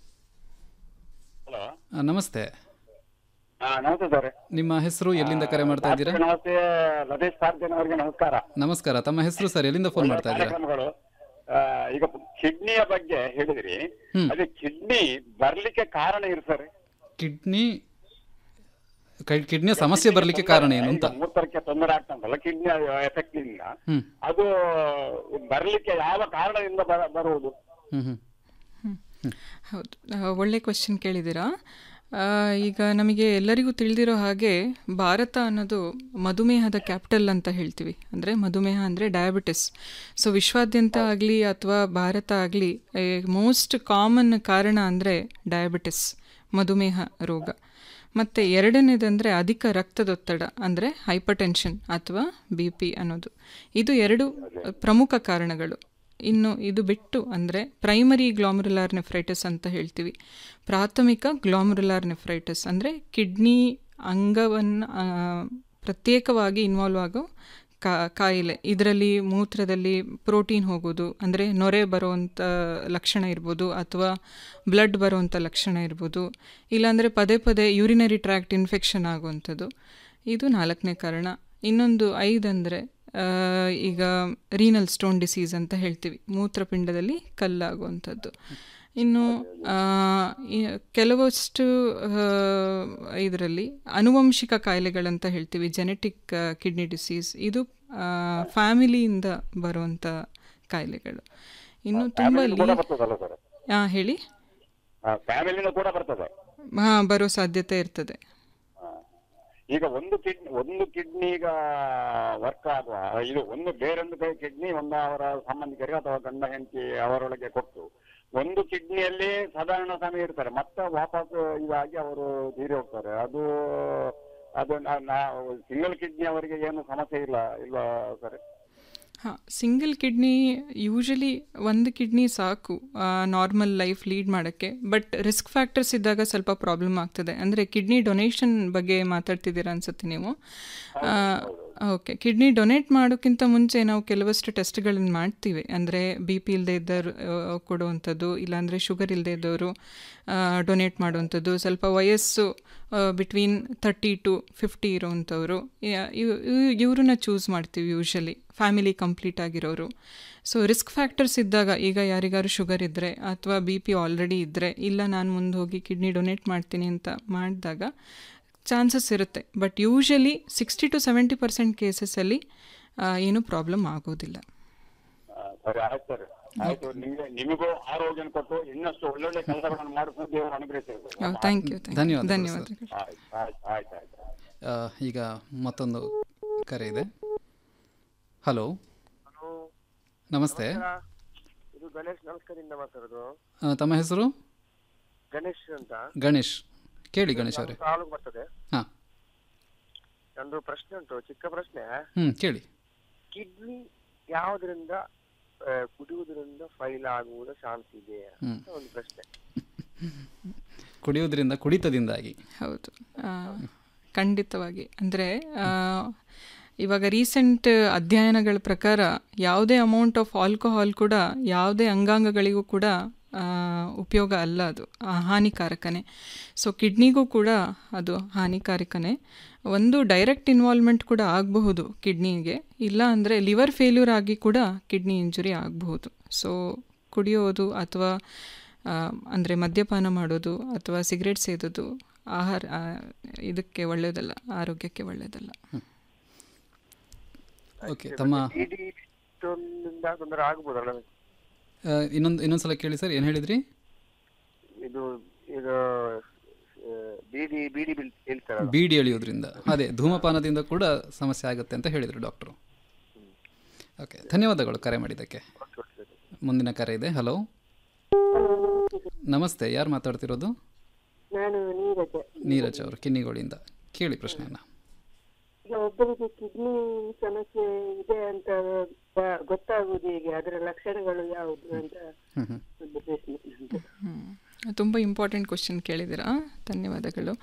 ಹಲೋ ನಮಸ್ತೆ ನಮಸ್ತೆ ಸರ್ ನಿಮ್ಮ ಹೆಸರು ಎಲ್ಲಿಂದ ಕರೆ ಮಾಡ್ತಾ ಇದ್ದೀರಾ ನಮಸ್ತೆ ಲತೇಶ್ ಸಾರ್ಜನ್ ಅವರಿಗೆ ನಮಸ್ಕಾರ ನಮಸ್ಕಾರ ತಮ್ಮ ಹೆಸರು ಸರ್ ಎಲ್ಲಿಂದ ಫೋನ್ ಮಾಡ್ತಾ ಇದ್ದೀರಾ ಕಾರ್ಯಕ್ರಮಗಳು ಆ, ಈಗ ಕಿಡ್ನಿಯ ಬಗ್ಗೆ ಹೇಳಿದ್ರಿ ಅದೇ ಕಿಡ್ನಿ ಬರ್ಲಿಕ್ಕೆ ಕಾರಣ ಏನು ಸರ್ ಕಿಡ್ನಿ ಕಿಡ್ನಿಯ ಸಮಸ್ಯೆ ಬರಲಿಕ್ಕೆ ಕಾರಣ ಏನು ಅಂತ ಮೂತ್ರಕ್ಕೆ ತೊಂದರೆ ಆಗ್ತಂತಲ್ಲ ಕಿಡ್ನಿ ಎಫೆಕ್ಟ್ ಇಂದ ಹ್ಮ್ ಅದು ಬರ್ಲಿಕ್ಕೆ ಯಾವ ಕಾರಣದಿಂದ ಬರ- ಬರುವುದು ಹ್ಮ್ ಹ್ಮ್ ಹೌದು ಆ, ಒಳ್ಳೆ ಕ್ವೆಶನ್ ಕೇಳಿದ್ದೀರಾ ಆ, ಈಗ ನಮಗೆ ಎಲ್ಲರಿಗೂ ತಿಳಿದಿರೋ ಹಾಗೆ ಭಾರತ ಅನ್ನೋದು ಮಧುಮೇಹದ ಕ್ಯಾಪಿಟಲ್ ಅಂತ ಹೇಳ್ತೀವಿ ಅಂದರೆ ಮಧುಮೇಹ ಅಂದರೆ ಡಯಾಬಿಟಿಸ್ ಸೊ ವಿಶ್ವಾದ್ಯಂತ ಆಗಲಿ ಅಥವಾ ಭಾರತ ಆಗಲಿ ಮೋಸ್ಟ್ ಕಾಮನ್ ಕಾರಣ ಅಂದರೆ ಡಯಾಬಿಟಿಸ್ ಮಧುಮೇಹ ರೋಗ ಮತ್ತು ಎರಡನೇದಂದರೆ ಅಧಿಕ ರಕ್ತದೊತ್ತಡ ಅಂದರೆ ಹೈಪರ್ಟೆನ್ಷನ್ ಅಥವಾ ಬಿ ಪಿ ಅನ್ನೋದು ಇದು ಎರಡು ಪ್ರಮುಖ ಕಾರಣಗಳು ಇನ್ನು ಇದು ಬಿಟ್ಟು ಅಂದರೆ ಪ್ರೈಮರಿ ಗ್ಲಾಮರುಲಾರ್ ನೆಫ್ರೈಟಿಸ್ ಅಂತ ಹೇಳ್ತೀವಿ ಪ್ರಾಥಮಿಕ ಗ್ಲಾಮರುಲಾರ್ ನೆಫ್ರೈಟಿಸ್ ಅಂದರೆ ಕಿಡ್ನಿ ಅಂಗವನ್ನು ಪ್ರತ್ಯೇಕವಾಗಿ ಇನ್ವಾಲ್ವ್ ಆಗೋ ಕಾ ಕಾಯಿಲೆ ಇದರಲ್ಲಿ ಮೂತ್ರದಲ್ಲಿ ಪ್ರೋಟೀನ್ ಹೋಗೋದು ಅಂದರೆ ನೊರೆ ಬರುವಂಥ ಲಕ್ಷಣ ಇರ್ಬೋದು ಅಥವಾ ಬ್ಲಡ್ ಬರುವಂಥ ಲಕ್ಷಣ ಇರ್ಬೋದು ಇಲ್ಲಾಂದರೆ ಪದೇ ಪದೇ ಯೂರಿನರಿ ಟ್ರ್ಯಾಕ್ಟ್ ಇನ್ಫೆಕ್ಷನ್ ಆಗುವಂಥದ್ದು ಇದು ನಾಲ್ಕನೇ ಕಾರಣ ಇನ್ನೊಂದು ಐದಂದರೆ ಈಗ ರೀನಲ್ ಸ್ಟೋನ್ ಡಿಸೀಸ್ ಅಂತ ಹೇಳ್ತೀವಿ ಮೂತ್ರಪಿಂಡದಲ್ಲಿ ಕಲ್ಲಾಗುವಂಥದ್ದು ಇನ್ನು ಆ, ಈ- ಕೆಲವಷ್ಟು ಇದರಲ್ಲಿ ಅನುವಂಶಿಕ ಕಾಯಿಲೆಗಳಂತ ಹೇಳ್ತೀವಿ ಜೆನೆಟಿಕ್ ಕಿಡ್ನಿ ಡಿಸೀಸ್ ಇದು ಫ್ಯಾಮಿಲಿಯಿಂದ ಬರುವಂಥ ಕಾಯಿಲೆಗಳು ಇನ್ನು ತುಂಬ ಫ್ಯಾಮಿಲಿ ಕೂಡ ಬರ್ತದಲ್ಲ ಸರ್ ಹಾಂ ಹೇಳಿ ಫ್ಯಾಮಿಲಿನೂ ಕೂಡ ಬರ್ತದೆ ಹಾಂ ಬರೋ ಸಾಧ್ಯತೆ ಇರ್ತದೆ ಈಗ ಒಂದು ಕಿಡ್ನಿ ಒಂದು ಕಿಡ್ನಿ ಈಗ ವರ್ಕ್ ಆಗುವ ಇದು ಒಂದು ಬೇರೊಂದು ಕಿಡ್ನಿ ಒಂದು ಅವರ ಸಂಬಂಧಿಕರಿಗೆ ಅಥವಾ ಗಂಡ ಹೆಂಡತಿ ಅವರೊಳಗೆ ಕೊಟ್ಟು ಒಂದು ಕಿಡ್ನಿಯಲ್ಲಿ ಸಾಧಾರಣ ಸಮಯ ಇರ್ತಾರೆ ಮತ್ತೆ ವಾಪಸ್ ಇದಾಗಿ ಅವರು ತೀರಿ ಹೋಗ್ತಾರೆ ಅದು ಅದು ಸಿಂಗಲ್ ಕಿಡ್ನಿ ಅವರಿಗೆ ಏನು ಸಮಸ್ಯೆ ಇಲ್ಲ ಇಲ್ಲ ಸರ್ ಹಾಂ ಸಿಂಗಲ್ ಕಿಡ್ನಿ ಯೂಶಲಿ ಒಂದು ಕಿಡ್ನಿ ಸಾಕು ನಾರ್ಮಲ್ ಲೈಫ್ ಲೀಡ್ ಮಾಡೋಕ್ಕೆ ಬಟ್ ರಿಸ್ಕ್ ಫ್ಯಾಕ್ಟರ್ಸ್ ಇದ್ದಾಗ ಸ್ವಲ್ಪ ಪ್ರಾಬ್ಲಮ್ ಆಗ್ತದೆ ಅಂದರೆ ಕಿಡ್ನಿ ಡೊನೇಷನ್ ಬಗ್ಗೆ ಮಾತಾಡ್ತಿದ್ದೀರಾ ಅನ್ಸುತ್ತೆ ನೀವು ಓಕೆ ಕಿಡ್ನಿ ಡೊನೇಟ್ ಮಾಡೋಕ್ಕಿಂತ ಮುಂಚೆ ನಾವು ಕೆಲವಷ್ಟು ಟೆಸ್ಟ್ಗಳನ್ನು ಮಾಡ್ತೀವಿ ಅಂದರೆ ಬಿ ಪಿ ಇಲ್ಲದೆ ಇದ್ದವರು ಕೊಡುವಂಥದ್ದು ಇಲ್ಲಾಂದರೆ ಶುಗರ್ ಇಲ್ಲದೆ ಇದ್ದವರು ಡೊನೇಟ್ ಮಾಡುವಂಥದ್ದು ಸ್ವಲ್ಪ ವಯಸ್ಸು ಬಿಟ್ವೀನ್ ತರ್ಟಿ ಟು ಫಿಫ್ಟಿ ಇರೋವಂಥವ್ರು ಇವ್ರನ್ನ ಚೂಸ್ ಮಾಡ್ತೀವಿ ಯೂಶಲಿ ಫ್ಯಾಮಿಲಿ ಕಂಪ್ಲೀಟ್ ಆಗಿರೋರು ಸೊ ರಿಸ್ಕ್ ಫ್ಯಾಕ್ಟರ್ಸ್ ಇದ್ದಾಗ ಈಗ ಯಾರಿಗಾರು ಶುಗರ್ ಇದ್ದರೆ ಅಥವಾ ಬಿ ಪಿ ಆಲ್ರೆಡಿ ಇದ್ದರೆ ಇಲ್ಲ ನಾನು ಮುಂದೆ ಹೋಗಿ ಕಿಡ್ನಿ ಡೊನೇಟ್ ಮಾಡ್ತೀನಿ ಅಂತ ಮಾಡಿದಾಗ ಚಾನ್ಸಸ್ ಇರುತ್ತೆ but usually sixty to seventy percent ಕೇಸಸಲ್ಲಿ ಏನೂ ಪ್ರಾಬ್ಲಮ್ ಆಗೋದಿಲ್ಲ ಸರಿ ಆಯ್ತು ಸರ್ ಆಯ್ತು ನಿಮಗೆ ನಿಮಗೂ ಆರೋಗ್ಯ ಕೊಟ್ಟು ಇನ್ನಷ್ಟು ಒಳ್ಳೊಳ್ಳೆ ಕೆಲಸಗಳನ್ನು ಮಾಡಿಕೊಂಡು ದೇವರು ಅನುಗ್ರಹಿಸಿರ್ಬೇಕು ಥ್ಯಾಂಕ್ ಯು ಧನ್ಯವಾದ ಧನ್ಯವಾದಗಳು ಆಯ್ತು ಆಯ್ತು ಆಯ್ತು ಆಯ್ತು ಆ, ಈಗ ಮತ್ತೊಂದು ಕರೆ ಇದೆ ಹಲೋ ನಮಸ್ತೆ ಇದು ಗಣೇಶ್ ನಮಸ್ಕಾರದಿಂದ ಮಾತಾಡೋದು ಆ, ತಮ್ಮ ಹೆಸರು ಗಣೇಶ್ ಅಂತ ಗಣೇಶ್ ಕೇಳಿ ಗಣೇಶ್ ಅವರೇ ತಾಲೂಕು ಬರ್ತದೆ ಹಾಂ ನಂದು ಪ್ರಶ್ನೆ ಉಂಟು ಚಿಕ್ಕ ಪ್ರಶ್ನೆ ಹ್ಞೂ ಕೇಳಿ ಕಿಡ್ನಿ ಯಾವುದರಿಂದ ಆ, ಕುಡಿಯುವುದರಿಂದ ಫೈಲ್ ಆಗುವುದ ಚಾನ್ಸ್ ಇದೆ ಹ್ಮ್. ಅಂತ ಒಂದು ಪ್ರಶ್ನೆ ಕುಡಿಯೋದ್ರಿಂದ ಕುಡಿತದಿಂದಾಗಿ ಹೌದು ಆ, ಖಂಡಿತವಾಗಿ ಅಂದರೆ ಇವಾಗ ರೀಸೆಂಟ್ ಅಧ್ಯಯನಗಳ ಪ್ರಕಾರ ಯಾವುದೇ ಅಮೌಂಟ್ ಆಫ್ ಆಲ್ಕೋಹಾಲ್ ಕೂಡ ಯಾವುದೇ ಅಂಗಾಂಗಗಳಿಗೂ ಕೂಡ ಆ, ಉಪಯೋಗ ಅಲ್ಲ ಅದು ಆ, ಹಾನಿಕಾರಕನೇ ಸೊ ಕಿಡ್ನಿಗೂ ಕೂಡ ಅದು ಹಾನಿಕಾರಕನೇ ಒಂದು ಡೈರೆಕ್ಟ್ ಇನ್ವಾಲ್ವ್ಮೆಂಟ್ ಕೂಡ ಆಗಬಹುದು ಕಿಡ್ನಿಗೆ ಇಲ್ಲ ಅಂದರೆ ಲಿವರ್ ಫೇಲ್ಯೂರ್ ಆಗಿ ಕೂಡ ಕಿಡ್ನಿ ಇಂಜುರಿ ಆಗಬಹುದು ಸೊ ಕುಡಿಯೋದು ಅಥವಾ ಅಂದರೆ ಮದ್ಯಪಾನ ಮಾಡೋದು ಅಥವಾ ಸಿಗರೇಟ್ ಸೇದೋದು ಆಹಾರ ಆ, ಇದಕ್ಕೆ ಒಳ್ಳೆಯದಲ್ಲ ಆರೋಗ್ಯಕ್ಕೆ ಒಳ್ಳೆಯದಲ್ಲ ಓಕೆ ತಮ್ಮ ಟಿಡಿ ಸ್ಟೋನ್ನಿಂದ ತೊಂದರೆ ಆಗ್ಬೋದಲ್ಲ ಆ, ಇನ್ನೊಂದು ಇನ್ನೊಂದು ಸಲ ಕೇಳಿ ಸರ್ ಏನು ಹೇಳಿದ್ರಿ ಇದು ಇದು ಆ, ಬೀಡಿ ಬೀಡಿ ಬಿಲ್ ಹೇಳ್ತಾರಲ್ಲ ಬೀಡಿ ಎಳೆಯೋದ್ರಿಂದ ಅದೇ ಧೂಮಪಾನದಿಂದ ಕೂಡ ಸಮಸ್ಯೆ ಆಗುತ್ತೆ ಅಂತ ಹೇಳಿದರು ಡಾಕ್ಟ್ರು ಓಕೆ ಧನ್ಯವಾದಗಳು ಕರೆ ಮಾಡಿದ್ದಕ್ಕೆ ಮುಂದಿನ ಕರೆ ಇದೆ ಹಲೋ ನಮಸ್ತೆ ಯಾರು ಮಾತಾಡ್ತಿರೋದು ನಾನು ನೀರಜ ನೀರಜ್ ಅವರು ಕಿನ್ನಿಗೋಳಿಂದ ಕೇಳಿ ಪ್ರಶ್ನೆಯನ್ನ ಈಗ ಒಬ್ಬರಿಗೆ ಕಿಡ್ನಿ ಸಮಸ್ಯೆ ಇದೆ ಅಂತ ಬ- ಗೊತ್ತಾಗುವುದು ಹೇಗೆ ಅದರ ಲಕ್ಷಣಗಳು ಯಾವುದು ಅಂತ ಒಂದು ಪ್ರಶ್ನೆ ಉಂಟು. ತುಂಬ ಇಂಪಾರ್ಟೆಂಟ್ ಕ್ವಶನ್ ಕೇಳಿದ್ದೀರಾ ಧನ್ಯವಾದಗಳು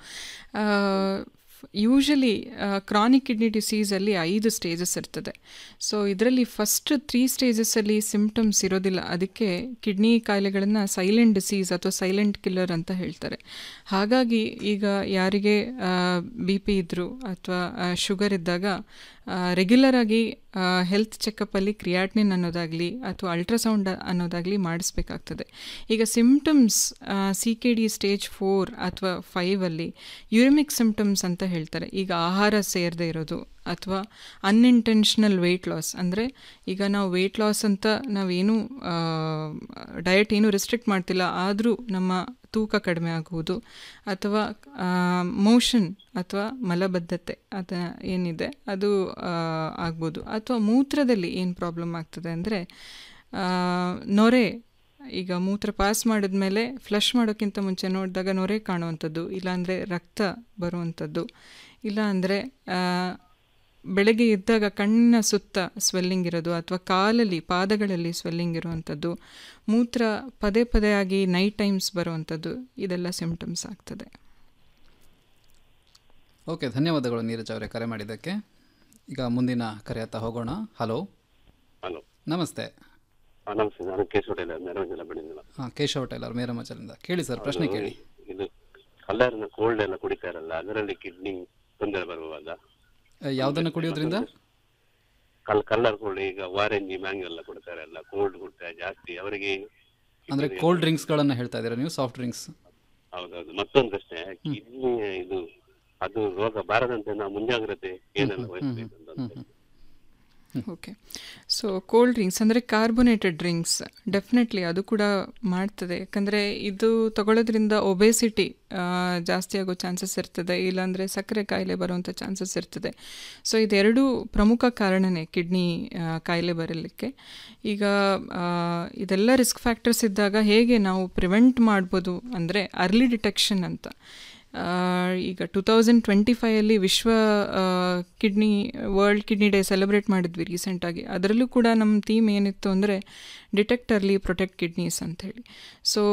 ಯೂಶಲಿ ಕ್ರಾನಿಕ್ ಕಿಡ್ನಿ ಡಿಸೀಸಲ್ಲಿ ಐದು ಸ್ಟೇಜಸ್ ಇರ್ತದೆ ಸೊ ಇದರಲ್ಲಿ ಫಸ್ಟ್ ತ್ರೀ ಸ್ಟೇಜಸ್ಸಲ್ಲಿ ಸಿಂಪ್ಟಮ್ಸ್ ಇರೋದಿಲ್ಲ ಅದಕ್ಕೆ ಕಿಡ್ನಿ ಕಾಯಿಲೆಗಳನ್ನು ಸೈಲೆಂಟ್ ಡಿಸೀಸ್ ಅಥವಾ ಸೈಲೆಂಟ್ ಕಿಲ್ಲರ್ ಅಂತ ಹೇಳ್ತಾರೆ ಹಾಗಾಗಿ ಈಗ ಯಾರಿಗೆ ಬಿ ಪಿ ಇದ್ದರು ಅಥವಾ ಶುಗರ್ ಇದ್ದಾಗ ರೆಗ್ಯುಲರ್ ಆಗಿ ಹೆಲ್ತ್ ಚೆಕಪ್ಪಲ್ಲಿ ಕ್ರಿಯಾಟ್ನಿನ್ ಅನ್ನೋದಾಗಲಿ ಅಥವಾ ಅಲ್ಟ್ರಾಸೌಂಡ್ ಅನ್ನೋದಾಗಲಿ ಮಾಡಿಸ್ಬೇಕಾಗ್ತದೆ ಈಗ symptoms C K D stage four ಅಥವಾ ಫೈವಲ್ಲಿ ಯೂರಿಮಿಕ್ ಸಿಂಪ್ಟಮ್ಸ್ ಅಂತ ಹೇಳ್ತಾರೆ ಈಗ ಆಹಾರ ಸೇರದೆ ಇರೋದು ಅಥವಾ ಅನ್ಇಂಟೆನ್ಷನಲ್ ವೆಯ್ಟ್ ಲಾಸ್ ಅಂದರೆ ಈಗ ನಾವು ವೆಯ್ಟ್ ಲಾಸ್ ಅಂತ ನಾವೇನು ಡಯಟ್ ಏನು ರಿಸ್ಟ್ರಿಕ್ಟ್ ಮಾಡ್ತಿಲ್ಲ ಆದರೂ ನಮ್ಮ ತೂಕ ಕಡಿಮೆ ಆಗುವುದು ಅಥವಾ ಮೋಷನ್ ಅಥವಾ ಮಲಬದ್ಧತೆ ಅದ ಏನಿದೆ ಅದು ಆ, ಆಗ್ಬೋದು ಅಥವಾ ಮೂತ್ರದಲ್ಲಿ ಏನು ಪ್ರಾಬ್ಲಮ್ ಆಗ್ತದೆ ಅಂದರೆ ನೊರೆ ಈಗ ಮೂತ್ರ ಪಾಸ್ ಮಾಡಿದ್ಮೇಲೆ ಫ್ಲಶ್ ಮಾಡೋಕ್ಕಿಂತ ಮುಂಚೆ ನೋಡಿದಾಗ ನೊರೆ ಕಾಣುವಂಥದ್ದು ಇಲ್ಲಾಂದರೆ ರಕ್ತ ಬರುವಂಥದ್ದು ಇಲ್ಲ ಅಂದರೆ ಬೆಳಗ್ಗೆ ಎದ್ದಾಗ ಕಣ್ಣಿನ ಸುತ್ತ ಸ್ವೆಲ್ಲಿಂಗ್ ಇರೋದು ಅಥವಾ ಕಾಲಲ್ಲಿ ಪಾದಗಳಲ್ಲಿ ಸ್ವೆಲ್ಲಿಂಗ್ ಇರುವಂಥದ್ದು ಮೂತ್ರ ಪದೇ ಪದೇ ಆಗಿ ನೈಟ್ ಟೈಮ್ಸ್ ಬರುವಂಥದ್ದು ಇದೆಲ್ಲ ಸಿಂಪ್ಟಮ್ಸ್ ಆಗ್ತದೆ ಓಕೆ ಧನ್ಯವಾದಗಳು ನೀರಜ್ ಅವರೇ ಕರೆ ಮಾಡಿದ್ದಕ್ಕೆ ಈಗ ಮುಂದಿನ ಕರೆಯತ್ತ ಹೋಗೋಣ ಹಲೋ ಹಲೋ ನಮಸ್ತೆ ನಮಸ್ತೆ ನಾನು ಕೇಶವ ಟೈಲರ್ ಮೆರವಣಿಗೆಲ್ಲ ಬೆಳೆದಿಲ್ಲ ಹಾಂ ಕೇಶವ ಟೈಲರ್ ಮೇರಮಚಲಿಂದ ಕೇಳಿ ಸರ್ ಪ್ರಶ್ನೆ ಕೇಳಿ ಇದು ಕಲ್ಲರ್ನ ಕೋಲ್ಡ್ ಎಲ್ಲ ಕುಡಿತಾರಲ್ಲ ಅದರಲ್ಲಿ ಕಿಡ್ನಿ ತೊಂದರೆ ಬರುವುದಾ ಆ, ಯಾವುದನ್ನು ಕುಡಿಯೋದ್ರಿಂದ ಕಲ್ ಕಲ್ಲರ್ ಕೋಲ್ಡ್ ಈಗ ವಾರೆಂಜಿ ಮ್ಯಾಂಗೋ ಎಲ್ಲ ಕೊಡ್ತಾರಲ್ಲ ಕೋಲ್ಡ್ ಕುಡ್ತಾರೆ ಜಾಸ್ತಿ ಅವರಿಗೆ ಅಂದರೆ ಕೋಲ್ಡ್ ಡ್ರಿಂಕ್ಸ್ಗಳನ್ನು ಹೇಳ್ತಾ ಇದ್ದೀರಾ ನೀವು ಸಾಫ್ಟ್ ಡ್ರಿಂಕ್ಸ್ ಹೌದೌದು ಮತ್ತೊಂದು ಪ್ರಶ್ನೆ ಕಿಡ್ನಿ ಇದು ಅದು ರೋಗ ಬಾರದಂತೆ ನಾವು ಮುಂಜಾಗ್ರತೆ ಏನೆಲ್ಲ ವಹಿಸ್ಬೇಕು ಅಂತ hmm, hmm. Okay so cold drinks ಅಂದರೆ ಕಾರ್ಬೊನೇಟೆಡ್ ಡ್ರಿಂಕ್ಸ್ ಡೆಫಿನೆಟ್ಲಿ ಅದು ಕೂಡ ಮಾಡ್ತದೆ ಯಾಕಂದರೆ ಇದು ತಗೊಳ್ಳೋದ್ರಿಂದ ಒಬೆಸಿಟಿ ಜಾಸ್ತಿ ಆಗೋ ಚಾನ್ಸಸ್ ಇರ್ತದೆ ಇಲ್ಲಾಂದರೆ ಸಕ್ಕರೆ ಕಾಯಿಲೆ ಬರುವಂಥ ಚಾನ್ಸಸ್ ಇರ್ತದೆ ಸೊ ಇದೆರಡೂ ಪ್ರಮುಖ ಕಾರಣನೇ ಕಿಡ್ನಿ ಕಾಯಿಲೆ ಬರಲಿಕ್ಕೆ ಈಗ ಆ, ಇದೆಲ್ಲ ರಿಸ್ಕ್ ಫ್ಯಾಕ್ಟರ್ಸ್ ಇದ್ದಾಗ ಹೇಗೆ ನಾವು ಪ್ರಿವೆಂಟ್ ಮಾಡ್ಬೋದು ಅಂದರೆ ಅರ್ಲಿ ಡಿಟೆಕ್ಷನ್ ಅಂತ ಆ, ಈಗ ಟು ತೌಸಂಡ್ ಟ್ವೆಂಟಿ ಫೈಯಲ್ಲಿ ವಿಶ್ವ kidney world kidney day celebrate ಮಾಡಿದ್ವಿ ರೀಸೆಂಟಾಗಿ ಅದರಲ್ಲೂ ಕೂಡ ನಮ್ಮ ಥೀಮ್ ಏನಿತ್ತು ಅಂದರೆ ಡಿಟೆಕ್ಟ್ ಅರ್ಲಿ ಪ್ರೊಟೆಕ್ಟ್ ಕಿಡ್ನೀಸ್ ಅಂಥೇಳಿ ಸೊ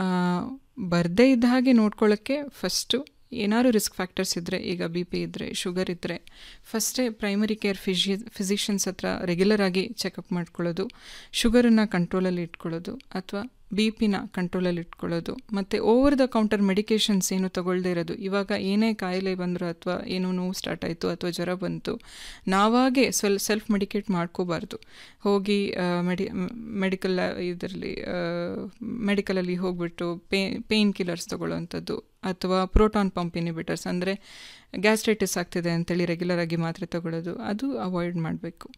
ಬರದೇ ಇದ್ದ ಹಾಗೆ ನೋಡ್ಕೊಳ್ಳೋಕ್ಕೆ ಫಸ್ಟು ಏನಾದ್ರು ರಿಸ್ಕ್ ಫ್ಯಾಕ್ಟರ್ಸ್ ಇದ್ದರೆ ಈಗ ಬಿ ಪಿ ಇದ್ದರೆ ಶುಗರ್ ಇದ್ದರೆ ಫಸ್ಟೇ ಪ್ರೈಮರಿ ಕೇರ್ ಫಿಶಿ ಫಿಸಿಷಿಯನ್ಸ್ ಹತ್ರ ರೆಗ್ಯುಲರ್ ಆಗಿ ಚೆಕಪ್ ಮಾಡ್ಕೊಳ್ಳೋದು ಶುಗರನ್ನು ಕಂಟ್ರೋಲಲ್ಲಿ ಇಟ್ಕೊಳ್ಳೋದು ಅಥವಾ ಬಿ ಪಿನ ಕಂಟ್ರೋಲಲ್ಲಿ ಇಟ್ಕೊಳ್ಳೋದು ಮತ್ತು ಓವರ್ ದ ಕೌಂಟರ್ ಮೆಡಿಕೇಷನ್ಸ್ ಏನು ತಗೊಳ್ಳದೇ ಇರೋದು ಇವಾಗ ಏನೇ ಕಾಯಿಲೆ ಬಂದರೂ ಅಥವಾ ಏನೋ ನೋವು ಸ್ಟಾರ್ಟ್ ಆಯಿತು ಅಥವಾ ಜ್ವರ ಬಂತು ನಾವಾಗೇ ಸ್ವಲ್ ಸೆಲ್ಫ್ ಮೆಡಿಕೇಟ್ ಮಾಡ್ಕೋಬಾರ್ದು ಹೋಗಿ ಮೆಡಿ ಮೆಡಿಕಲ್ ಇದರಲ್ಲಿ ಮೆಡಿಕಲಲ್ಲಿ ಹೋಗ್ಬಿಟ್ಟು ಪೇ ಪೇಯ್ನ್ ಕಿಲ್ಲರ್ಸ್ ತಗೊಳ್ಳೋವಂಥದ್ದು ಅಥವಾ ಪ್ರೋಟಾನ್ ಪಂಪ್ ಇನಿಬಿಟರ್ಸ್ ಅಂದರೆ ಗ್ಯಾಸ್ಟ್ರೈಟಿಸ್ ಆಗ್ತಿದೆ ಅಂತೇಳಿ ರೆಗ್ಯುಲರ್ ಆಗಿ ಮಾತ್ರೆ ತಗೊಳ್ಳೋದು ಅದು ಅವಾಯ್ಡ್ ಮಾಡಬೇಕು